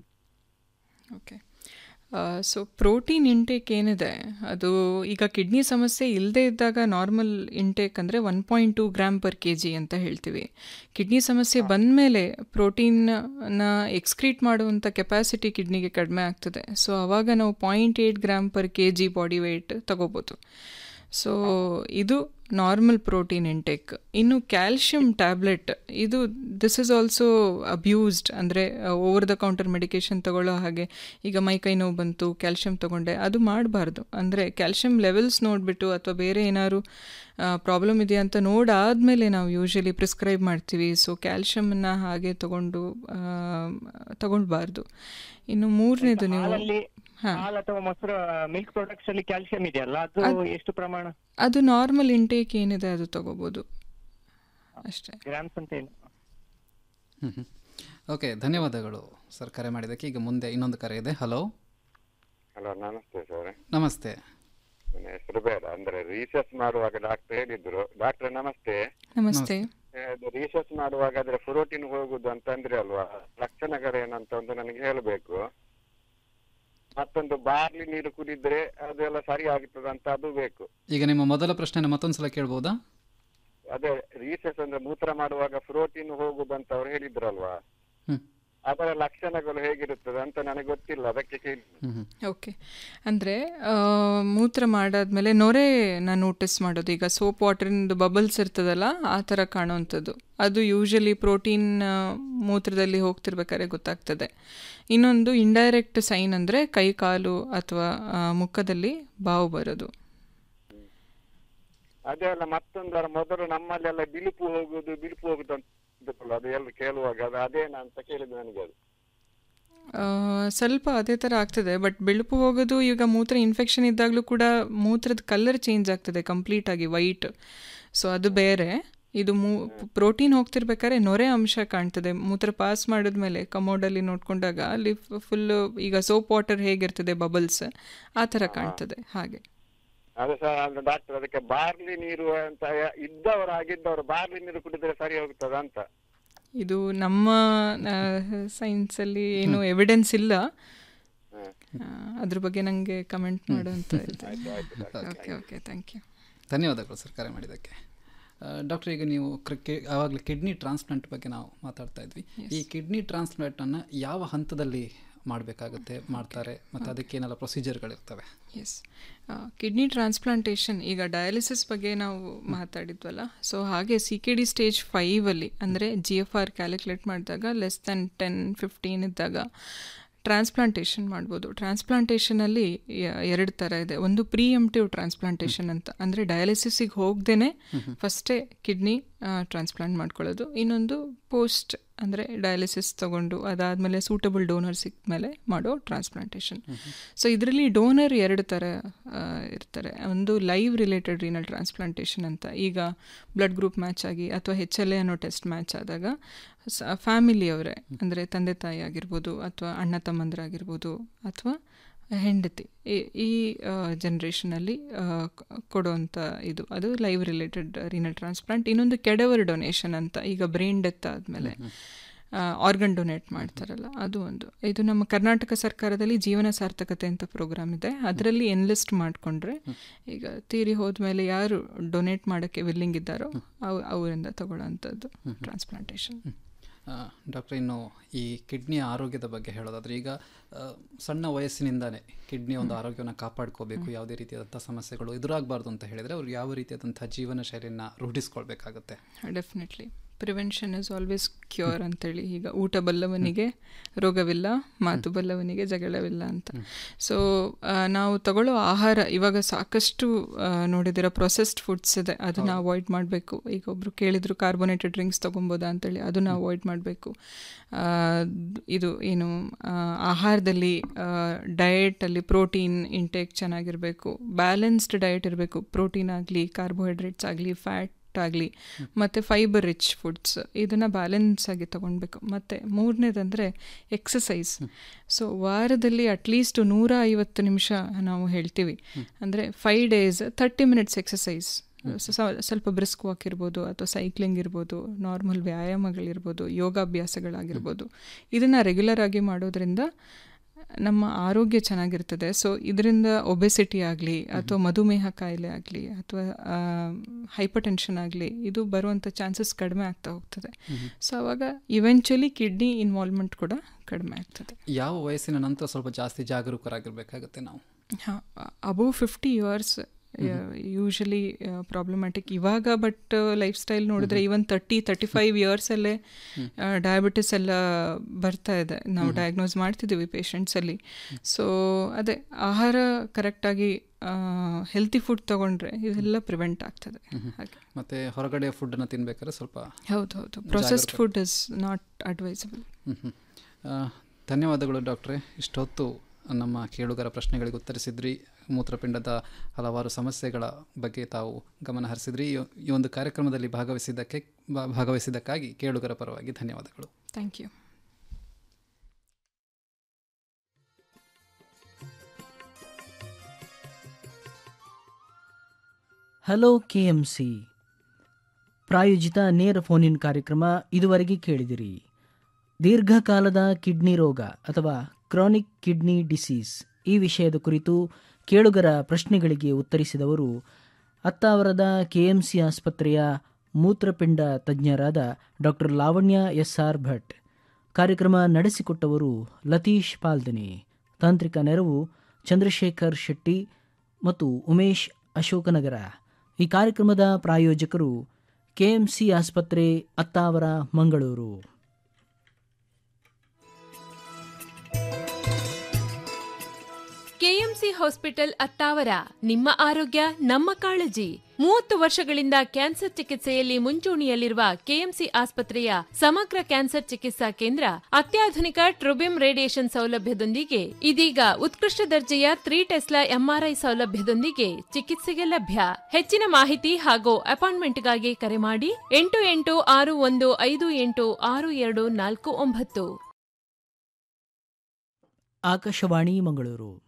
ಓಕೆ ಸೊ ಪ್ರೋಟೀನ್ ಇಂಟೇಕ್ ಏನಿದೆ ಅದು ಈಗ ಕಿಡ್ನಿ ಸಮಸ್ಯೆ ಇಲ್ಲದೇ ಇದ್ದಾಗ ನಾರ್ಮಲ್ ಇಂಟೇಕ್ ಅಂದರೆ one point two gram per K G ಅಂತ ಹೇಳ್ತೀವಿ ಕಿಡ್ನಿ ಸಮಸ್ಯೆ ಬಂದ ಮೇಲೆ ಪ್ರೋಟೀನ್ನ ಎಕ್ಸ್ಕ್ರೀಟ್ ಮಾಡುವಂಥ ಕೆಪಾಸಿಟಿ ಕಿಡ್ನಿಗೆ ಕಡಿಮೆ ಆಗ್ತದೆ ಸೊ ಆವಾಗ ನಾವು point eight gram per K G body weight ತಗೋಬೋದು ಸೊ ಇದು ನಾರ್ಮಲ್ ಪ್ರೋಟೀನ್ ಇಂಟೇಕ್ ಇನ್ನು ಕ್ಯಾಲ್ಶಿಯಂ ಟ್ಯಾಬ್ಲೆಟ್ ಇದು ದಿಸ್ ಇಸ್ ಆಲ್ಸೋ ಅಬ್ಯೂಸ್ಡ್ ಅಂದರೆ ಓವರ್ ದ ಕೌಂಟರ್ ಮೆಡಿಕೇಶನ್ ತಗೊಳ್ಳೋ ಹಾಗೆ ಈಗ ಮೈ ಕೈ ನೋವು ಬಂತು ಕ್ಯಾಲ್ಶಿಯಂ ತಗೊಂಡೆ ಅದು ಮಾಡಬಾರ್ದು ಅಂದರೆ ಕ್ಯಾಲ್ಶಿಯಂ ಲೆವೆಲ್ಸ್ ನೋಡಿಬಿಟ್ಟು ಅಥವಾ ಬೇರೆ ಏನಾದ್ರು ಪ್ರಾಬ್ಲಮ್ ಇದೆಯಾ ಅಂತ ನೋಡಾದಮೇಲೆ ನಾವು ಯೂಶಲಿ ಪ್ರಿಸ್ಕ್ರೈಬ್ ಮಾಡ್ತೀವಿ ಸೊ ಕ್ಯಾಲ್ಶಿಯಮನ್ನು ಹಾಗೆ ತಗೊಂಡು ತಗೊಳ್ಬಾರ್ದು ಇನ್ನು ಮೂರನೇದು ನೀವು ಹಾಲಲ್ಲಿ ಹಾ. ಹಾಲು ಅಥವಾ ಮೊಸರು ಮಿಲ್ಕ್ ಪ್ರಾಡಕ್ಟ್ಸ್ ಅಲ್ಲಿ ಕ್ಯಾಲ್ಸಿಯಂ ಇದೆಯಲ್ಲ ಅದು ಎಷ್ಟು ಪ್ರಮಾಣ ಅದು ನಾರ್ಮಲ್ ಇಂಟೇಕ್ ಏನಿದೆ ಅದು ತಗೋಬೋದು ಅಷ್ಟೇ ಗ್ರಾಮ್ಸ್ ಅಂತ ಏನು ಓಕೆ ಧನ್ಯವಾದಗಳು ಸರ್ ಕರೆ ಮಾಡಿದ್ದಕ್ಕೆ ಈಗ ಮುಂದೆ ಇನ್ನೊಂದು ಕರೆ ಇದೆ ಹಲೋ ಹಲೋ ನಮಸ್ತೆ ಸರ್ ನಮಸ್ತೆ ನನ್ನ ಹೆಸರು ಬೇಡ ಅಂದ್ರೆ ರಿಸರ್ಚ್ ಮಾಡುವಾಗ ಡಾಕ್ಟರ್ ಹೇಳಿದ್ರು ಡಾಕ್ಟರ್ ನಮಸ್ತೆ ನಮಸ್ತೆ ರಿಸರ್ಚ್ ಮಾಡುವಾಗ ಅದ್ರ ಪ್ರೋಟೀನ್ ಹೋಗುದು ಅಂತ ಅಂದ್ರೆ ಅಲ್ವಾ ಲಕ್ಷಣಗಳೇನಂತ ಒಂದು ನನಗೆ ಹೇಳಬೇಕು ಮತ್ತೊಂದು ಬಾರ್ಲಿ ನೀರು ಕುಡಿದ್ರೆ ಅದೆಲ್ಲ ಸರಿ ಆಗ್ತದ ಅಂತ ಅದು ಬೇಕು ಈಗ ನಿಮ್ಮ ಮೊದಲ ಪ್ರಶ್ನೆನ ಮತ್ತೊಂದು ಸಲ ಕೇಳ್ಬೋದಾ ಅದೇ ರಿಸರ್ಚ್ ಅಂದ್ರೆ ಮೂತ್ರ ಮಾಡುವಾಗ ಪ್ರೋಟೀನ್ ಹೋಗುದು ಅಂತ ಅವ್ರು ಹೇಳಿದ್ರಲ್ವಾ ಹ್ಮ್. ಅದರ ಲಕ್ಷಣಗಳು ಹೇಗಿರುತ್ತದೆ ಅಂತ ನನಗೆ ಗೊತ್ತಿಲ್ಲ ಅದಕ್ಕೆ ಕೇಳಿ ಓಕೆ ಅಂದರೆ ಮೂತ್ರ ಮಾಡಾದ್ಮೇಲೆ ನೊರೆ ನಾನು ನೋಟಿಸ್ ಮಾಡೋದು ಈಗ ಸೋಪ್ ವಾಟರಿಂದು ಬಬಲ್ಸ್ ಇರ್ತದಲ್ಲ ಆ ಥರ ಕಾಣುವಂಥದ್ದು ಅದು ಯೂಶಲಿ ಪ್ರೋಟೀನ್ ಮೂತ್ರದಲ್ಲಿ ಹೋಗ್ತಿರ್ಬೇಕಾದ್ರೆ ಗೊತ್ತಾಗ್ತದೆ ಇನ್ನೊಂದು ಇಂಡೈರೆಕ್ಟ್ ಸೈನ್ ಅಂದರೆ ಕೈ ಕಾಲು ಅಥವಾ ಮುಖದಲ್ಲಿ ಬಾವು ಬರೋದು ಅದೇ ಅಲ್ಲ ಮತ್ತೊಂದರ ಮೊದಲು ನಮ್ಮಲ್ಲೆಲ್ಲ ಬಿಳುಪು ಹೋಗುದು ಬಿಳುಪು ಹೋಗುದು ಅಂತ ಇದ್ದದ್ದಲ್ಲ, ಅದು ಎಲ್ಲ ಕೇಳುವಾಗ ಅದು ಅದೇನಾ ಅಂತ ಕೇಳಿದ್ದು ನನಗೆ ಅದು ಆ, ಸ್ವಲ್ಪ ಅದೇ ಥರ ಆಗ್ತದೆ ಬಟ್ ಬಿಳುಪು ಹೋಗೋದು ಈಗ ಮೂತ್ರ ಇನ್ಫೆಕ್ಷನ್ ಇದ್ದಾಗಲೂ ಕೂಡ ಮೂತ್ರದ ಕಲರ್ ಚೇಂಜ್ ಆಗ್ತದೆ ಕಂಪ್ಲೀಟಾಗಿ ವೈಟ್ ಸೊ ಅದು ಬೇರೆ ಇದು ಮೂ ಪ್ರೋಟೀನ್ ಹೋಗ್ತಿರ್ಬೇಕಾದ್ರೆ ನೊರೆ ಅಂಶ ಕಾಣ್ತದೆ ಮೂತ್ರ ಪಾಸ್ ಮಾಡಿದ್ಮೇಲೆ ಕಮೋಡಲ್ಲಿ ನೋಡ್ಕೊಂಡಾಗ ಅಲ್ಲಿ ಫುಲ್ಲು ಈಗ ಸೋಪ್ ವಾಟರ್ ಹೇಗಿರ್ತದೆ ಬಬಲ್ಸ್ ಆ ಥರ ಕಾಣ್ತದೆ ಹಾಗೆ ಅದು ಸಹ ಅಂದ್ರೆ ಡಾಕ್ಟರ್ ಅದಕ್ಕೆ ಬಾರ್ಲಿ ನೀರು ಅಂತ ಇದ್ದವರು ಆಗಿದ್ದವರು ಬಾರ್ಲಿ ನೀರು ಕುಡಿದ್ರೆ ಸರಿ ಹೋಗ್ತದ ಅಂತ ಇದು ನಮ್ಮ ಸೈನ್ಸಲ್ಲಿ ಏನು ಎವಿಡೆನ್ಸ್ ಇಲ್ಲ ಆ, ಅದ್ರ ಬಗ್ಗೆ ನನಗೆ ಕಮೆಂಟ್ ಮಾಡುವಂತ ಓಕೆ ಓಕೆ ಥ್ಯಾಂಕ್ ಯು ಧನ್ಯವಾದಗಳು ಸರ್ ಕರೆ ಮಾಡಿದ್ದಕ್ಕೆ ಡಾಕ್ಟರ್ ಈಗ ನೀವು ಕ್ರಿಕೆ ಆವಾಗಲೇ ಕಿಡ್ನಿ ಟ್ರಾನ್ಸ್ಪ್ಲಾಂಟ್ ಬಗ್ಗೆ ನಾವು ಮಾತಾಡ್ತಾ ಇದ್ವಿ ಈ ಕಿಡ್ನಿ ಟ್ರಾನ್ಸ್ಪ್ಲಾಂಟನ್ನು ಯಾವ ಹಂತದಲ್ಲಿ ಮಾಡಬೇಕಾಗುತ್ತೆ ಮಾಡ್ತಾರೆ ಮತ್ತು ಅದಕ್ಕೇನೆಲ್ಲ ಪ್ರೊಸೀಜರ್ಗಳಿರ್ತವೆ ಎಸ್ ಕಿಡ್ನಿ ಟ್ರಾನ್ಸ್ಪ್ಲಾಂಟೇಷನ್ ಈಗ ಡಯಾಲಿಸಿಸ್ ಬಗ್ಗೆ ನಾವು ಮಾತಾಡಿದ್ವಲ್ಲ ಸೊ ಹಾಗೆ ಸಿ ಕೆ ಡಿ ಸ್ಟೇಜ್ ಫೈವಲ್ಲಿ ಅಂದರೆ ಜಿ ಎಫ್ ಆರ್ ಕ್ಯಾಲ್ಕುಲೇಟ್ ಮಾಡಿದಾಗ ಲೆಸ್ ದೆನ್ ಟೆನ್ ಫಿಫ್ಟೀನ್ ಇದ್ದಾಗ ಟ್ರಾನ್ಸ್ಪ್ಲಾಂಟೇಷನ್ ಮಾಡ್ಬೋದು ಟ್ರಾನ್ಸ್ಪ್ಲಾಂಟೇಷನಲ್ಲಿ ಎರಡು ಥರ ಇದೆ ಒಂದು ಪ್ರೀ ಎಂಟಿವ್ ಟ್ರಾನ್ಸ್ಪ್ಲಾಂಟೇಷನ್ ಅಂತ ಅಂದರೆ ಡಯಾಲಿಸಿಸಿಗೆ ಹೋಗ್ದೇ ಫಸ್ಟೇ ಕಿಡ್ನಿ ಟ್ರಾನ್ಸ್ಪ್ಲಾಂಟ್ ಮಾಡ್ಕೊಳ್ಳೋದು ಇನ್ನೊಂದು ಪೋಸ್ಟ್ ಅಂದರೆ ಡಯಾಲಿಸಿಸ್ ತಗೊಂಡು ಅದಾದಮೇಲೆ ಸೂಟಬಲ್ ಡೋನರ್ ಸಿಕ್ಮೇಲೆ ಮಾಡೋ ಟ್ರಾನ್ಸ್ಪ್ಲಾಂಟೇಷನ್ ಸೊ ಇದರಲ್ಲಿ ಡೋನರ್ ಎರಡು ಥರ ಆ, ಇರ್ತಾರೆ ಒಂದು ಲೈವ್ ರಿಲೇಟೆಡ್ ರೀನಲ್ ಟ್ರಾನ್ಸ್ಪ್ಲಾಂಟೇಷನ್ ಅಂತ ಈಗ ಬ್ಲಡ್ ಗ್ರೂಪ್ ಮ್ಯಾಚ್ ಆಗಿ ಅಥವಾ ಹೆಚ್ ಎಲ್ ಎ ಅನ್ನೋ ಟೆಸ್ಟ್ ಮ್ಯಾಚ್ ಆದಾಗ ಸ ಫ್ಯಾಮಿಲಿಯವರೇ ಅಂದರೆ ತಂದೆ ತಾಯಿ ಆಗಿರ್ಬೋದು ಅಥವಾ ಅಣ್ಣ ತಮ್ಮಂದಿರಾಗಿರ್ಬೋದು ಅಥವಾ ಹೆಂಡತಿ ಈ- ಈ ಜನ್ರೇಷನಲ್ಲಿ ಕೊಡುವಂಥ ಇದು ಅದು ಲೈವ್ ರಿಲೇಟೆಡ್ ರೀನಲ್ ಟ್ರಾನ್ಸ್ಪ್ಲಾಂಟ್ ಇನ್ನೊಂದು ಕೆಡವರ್ ಡೊನೇಷನ್ ಅಂತ ಈಗ ಬ್ರೈನ್ ಡೆತ್ ಆದಮೇಲೆ ಆರ್ಗನ್ ಡೊನೇಟ್ ಮಾಡ್ತಾರಲ್ಲ ಅದು ಒಂದು ಇದು ನಮ್ಮ ಕರ್ನಾಟಕ ಸರ್ಕಾರದಲ್ಲಿ ಜೀವನ ಸಾರ್ಥಕತೆ ಅಂತ ಪ್ರೋಗ್ರಾಮ್ ಇದೆ ಅದರಲ್ಲಿ ಎನ್ಲಿಸ್ಟ್ ಮಾಡಿಕೊಂಡ್ರೆ ಈಗ ತೀರಿ ಹೋದ್ಮೇಲೆ ಯಾರು ಡೊನೇಟ್ ಮಾಡೋಕ್ಕೆ ವಿಲ್ಲಿಂಗ್ ಇದ್ದಾರೋ ಅವ್ ಅವರಿಂದ ತಗೊಳ್ಳೋವಂಥದ್ದು ಟ್ರಾನ್ಸ್ಪ್ಲಾಂಟೇಷನ್ ಡಾಕ್ಟರ್ ಇನ್ನು ಈ ಕಿಡ್ನಿಯ ಆರೋಗ್ಯದ ಬಗ್ಗೆ ಹೇಳೋದಾದ್ರೆ ಈಗ ಆ, ಸಣ್ಣ ವಯಸ್ಸಿನಿಂದಾನೇ ಕಿಡ್ನಿ ಒಂದು ಆರೋಗ್ಯವನ್ನು ಕಾಪಾಡ್ಕೋಬೇಕು ಯಾವುದೇ ರೀತಿಯಾದಂಥ ಸಮಸ್ಯೆಗಳು ಎದುರಾಗಬಾರ್ದು ಅಂತ ಹೇಳಿದರೆ ಅವ್ರು ಯಾವ ರೀತಿಯಾದಂಥ ಜೀವನ ಶೈಲಿಯನ್ನು ರೂಢಿಸ್ಕೊಳ್ಬೇಕಾಗುತ್ತೆ definitely prevention is always cure ಅಂತೇಳಿ ಈಗ ಊಟ ಬಲ್ಲವನಿಗೆ ರೋಗವಿಲ್ಲ ಮಾತು ಬಲ್ಲವನಿಗೆ ಜಗಳವಿಲ್ಲ ಅಂತ ಸೊ ನಾವು ತಗೊಳ್ಳೋ ಆಹಾರ ಇವಾಗ ಸಾಕಷ್ಟು ಆ, ನೋಡಿದಿರ ಪ್ರೊಸೆಸ್ಡ್ ಫುಡ್ಸ್ ಇದೆ ಅದನ್ನು ಅವಾಯ್ಡ್ ಮಾಡಬೇಕು ಈಗ ಒಬ್ಬರು ಕೇಳಿದ್ರು ಕಾರ್ಬೋನೇಟೆಡ್ ಡ್ರಿಂಕ್ಸ್ ತೊಗೊಬೋದಾ ಅಂತೇಳಿ ಅದನ್ನು ಅವಾಯ್ಡ್ ಮಾಡಬೇಕು ಇದು ಏನು ಆ, ಆಹಾರದಲ್ಲಿ ಡಯೆಟಲ್ಲಿ ಪ್ರೋಟೀನ್ ಇಂಟೇಕ್ ಚೆನ್ನಾಗಿರಬೇಕು ಬ್ಯಾಲೆನ್ಸ್ಡ್ ಡಯಟ್ ಇರಬೇಕು ಪ್ರೋಟೀನ್ ಆಗಲಿ ಕಾರ್ಬೋಹೈಡ್ರೇಟ್ಸ್ ಆಗಲಿ ಫ್ಯಾಟ್ ಆಗಲಿ ಮತ್ತು ಫೈಬರ್ ರಿಚ್ ಫುಡ್ಸ್ ಇದನ್ನು ಬ್ಯಾಲೆನ್ಸ್ ಆಗಿ ತೊಗೊಳ್ಬೇಕು ಮತ್ತು ಮೂರನೇದಂದರೆ ಎಕ್ಸಸೈಸ್ ಸೊ ವಾರದಲ್ಲಿ ಅಟ್ಲೀಸ್ಟ್ ನೂರ ಐವತ್ತು ನಿಮಿಷ ನಾವು ಹೇಳ್ತೀವಿ ಅಂದರೆ five days thirty minutes exercise ಸ್ವಲ್ಪ ಬ್ರಿಸ್ಕ್ ವಾಕ್ ಇರ್ಬೋದು ಅಥವಾ ಸೈಕ್ಲಿಂಗ್ ಇರ್ಬೋದು ನಾರ್ಮಲ್ ವ್ಯಾಯಾಮಗಳಿರ್ಬೋದು ಯೋಗಾಭ್ಯಾಸಗಳಾಗಿರ್ಬೋದು ಇದನ್ನು ರೆಗ್ಯುಲರ್ ಆಗಿ ಮಾಡೋದ್ರಿಂದ ನಮ್ಮ ಆರೋಗ್ಯ ಚೆನ್ನಾಗಿರ್ತದೆ ಸೊ ಇದರಿಂದ ಒಬೆಸಿಟಿ ಆಗಲಿ ಅಥವಾ ಮಧುಮೇಹ ಕಾಯಿಲೆ ಆಗಲಿ ಅಥವಾ ಹೈಪರ್ ಟೆನ್ಷನ್ ಆಗಲಿ ಇದು ಬರುವಂಥ ಚಾನ್ಸಸ್ ಕಡಿಮೆ ಆಗ್ತಾ ಹೋಗ್ತದೆ ಸೊ ಅವಾಗ ಇವೆಂಚುಲಿ ಕಿಡ್ನಿ ಇನ್ವಾಲ್ವ್ಮೆಂಟ್ ಕೂಡ ಕಡಿಮೆ ಆಗ್ತದೆ ಯಾವ ವಯಸ್ಸಿನ ನಂತರ ಸ್ವಲ್ಪ ಜಾಸ್ತಿ ಜಾಗರೂಕರಾಗಿರ್ಬೇಕಾಗುತ್ತೆ ನಾವು ಹಾಂ above fifty years usually problematic ಇವಾಗ ಬಟ್ ಲೈಫ್ ಸ್ಟೈಲ್ ನೋಡಿದ್ರೆ ಈವನ್ ತರ್ಟಿ ತರ್ಟಿ ಫೈವ್ ಇಯರ್ಸಲ್ಲೇ ಡಯಾಬಿಟಿಸ್ ಎಲ್ಲ ಬರ್ತಾ ಇದೆ ನಾವು ಡಯಾಗ್ನೋಸ್ ಮಾಡ್ತಿದ್ದೀವಿ ಪೇಷಂಟ್ಸಲ್ಲಿ ಸೊ ಅದೇ ಆಹಾರ ಕರೆಕ್ಟಾಗಿ ಹೆಲ್ತಿ ಫುಡ್ ತಗೊಂಡ್ರೆ ಇದೆಲ್ಲ ಪ್ರಿವೆಂಟ್ ಆಗ್ತದೆ ಹಾಗೆ ಮತ್ತು ಹೊರಗಡೆ ಫುಡ್ಡನ್ನು ತಿನ್ಬೇಕಾದ್ರೆ ಸ್ವಲ್ಪ ಹೌದು ಹೌದು processed food is not advisable hmm, hmm. ಆ, ಧನ್ಯವಾದಗಳು ಡಾಕ್ಟ್ರೆ ಇಷ್ಟೊತ್ತು ನಮ್ಮ ಕೇಳುಗರ ಪ್ರಶ್ನೆಗಳಿಗೆ ಉತ್ತರಿಸಿದ್ರಿ ಮೂತ್ರಪಿಂಡದ ಹಲವಾರು ಸಮಸ್ಯೆಗಳ ಬಗ್ಗೆ ತಾವು ಗಮನ ಹರಿಸಿದ್ರಿ ಈ- ಈ ಒಂದು ಕಾರ್ಯಕ್ರಮದಲ್ಲಿ ಭಾಗವಹಿಸಿದ್ದಕ್ಕೆ ಭಾ- ಭಾಗವಹಿಸಿದ್ದಕ್ಕಾಗಿ ಕೇಳುಗರ ಪರವಾಗಿ ಧನ್ಯವಾದಗಳು thank you hello K M C ಪ್ರಾಯೋಜಿತ ನೇರ ಫೋನ್ ಇನ್ ಕಾರ್ಯಕ್ರಮ ಇದುವರೆಗೆ ಕೇಳಿದಿರಿ ದೀರ್ಘಕಾಲದ ಕಿಡ್ನಿ ರೋಗ ಅಥವಾ ಕ್ರಾನಿಕ್ ಕಿಡ್ನಿ ಡಿಸೀಸ್ ಈ ವಿಷಯದ ಕುರಿತು ಕೇಳುಗರ ಪ್ರಶ್ನೆಗಳಿಗೆ ಉತ್ತರಿಸಿದವರು ಅತ್ತಾವರದ ಕೆಎಂಸಿ ಆಸ್ಪತ್ರೆಯ ಮೂತ್ರಪಿಂಡ ತಜ್ಞರಾದ doctor Lavanya S R Bhat ಕಾರ್ಯಕ್ರಮ ನಡೆಸಿಕೊಟ್ಟವರು ಲತೀಶ್ ಪಾಲ್ದನೆ ತಾಂತ್ರಿಕ ನೆರವು ಚಂದ್ರಶೇಖರ್ ಶೆಟ್ಟಿ ಮತ್ತು ಉಮೇಶ್ ಅಶೋಕನಗರ ಈ ಕಾರ್ಯಕ್ರಮದ ಪ್ರಾಯೋಜಕರು ಕೆಎಂಸಿ ಆಸ್ಪತ್ರೆ ಅತ್ತಾವರ ಮಂಗಳೂರು ಕೆಎಂಸಿ ಹಾಸ್ಪಿಟಲ್ ಅತ್ತಾವರ ನಿಮ್ಮ ಆರೋಗ್ಯ ನಮ್ಮ ಕಾಳಜಿ ಮೂವತ್ತು ವರ್ಷಗಳಿಂದ ಕ್ಯಾನ್ಸರ್ ಚಿಕಿತ್ಸೆಯಲ್ಲಿ ಮುಂಚೂಣಿಯಲ್ಲಿರುವ ಕೆಎಂಸಿ ಆಸ್ಪತ್ರೆಯ ಸಮಗ್ರ ಕ್ಯಾನ್ಸರ್ ಚಿಕಿತ್ಸಾ ಕೇಂದ್ರ ಅತ್ಯಾಧುನಿಕ ಟ್ರೊಬಿಮ್ ರೇಡಿಯೇಷನ್ ಸೌಲಭ್ಯದೊಂದಿಗೆ ಇದೀಗ ಉತ್ಕೃಷ್ಟ ದರ್ಜೆಯ ತ್ರೀ ಟೆಸ್ಲಾ ಎಂಆರ್ಐ ಸೌಲಭ್ಯದೊಂದಿಗೆ ಚಿಕಿತ್ಸೆಗೆ ಲಭ್ಯ ಹೆಚ್ಚಿನ ಮಾಹಿತಿ ಹಾಗೂ ಅಪಾಯಿಂಟ್ಮೆಂಟ್ಗಾಗಿ ಕರೆ ಮಾಡಿ ಎಂಟು ಎಂಟು ಆರು ಒಂದು ಐದು ಎಂಟು ಆರು ಎರಡು ನಾಲ್ಕು ಒಂಬತ್ತು ಆಕಾಶವಾಣಿ ಮಂಗಳೂರು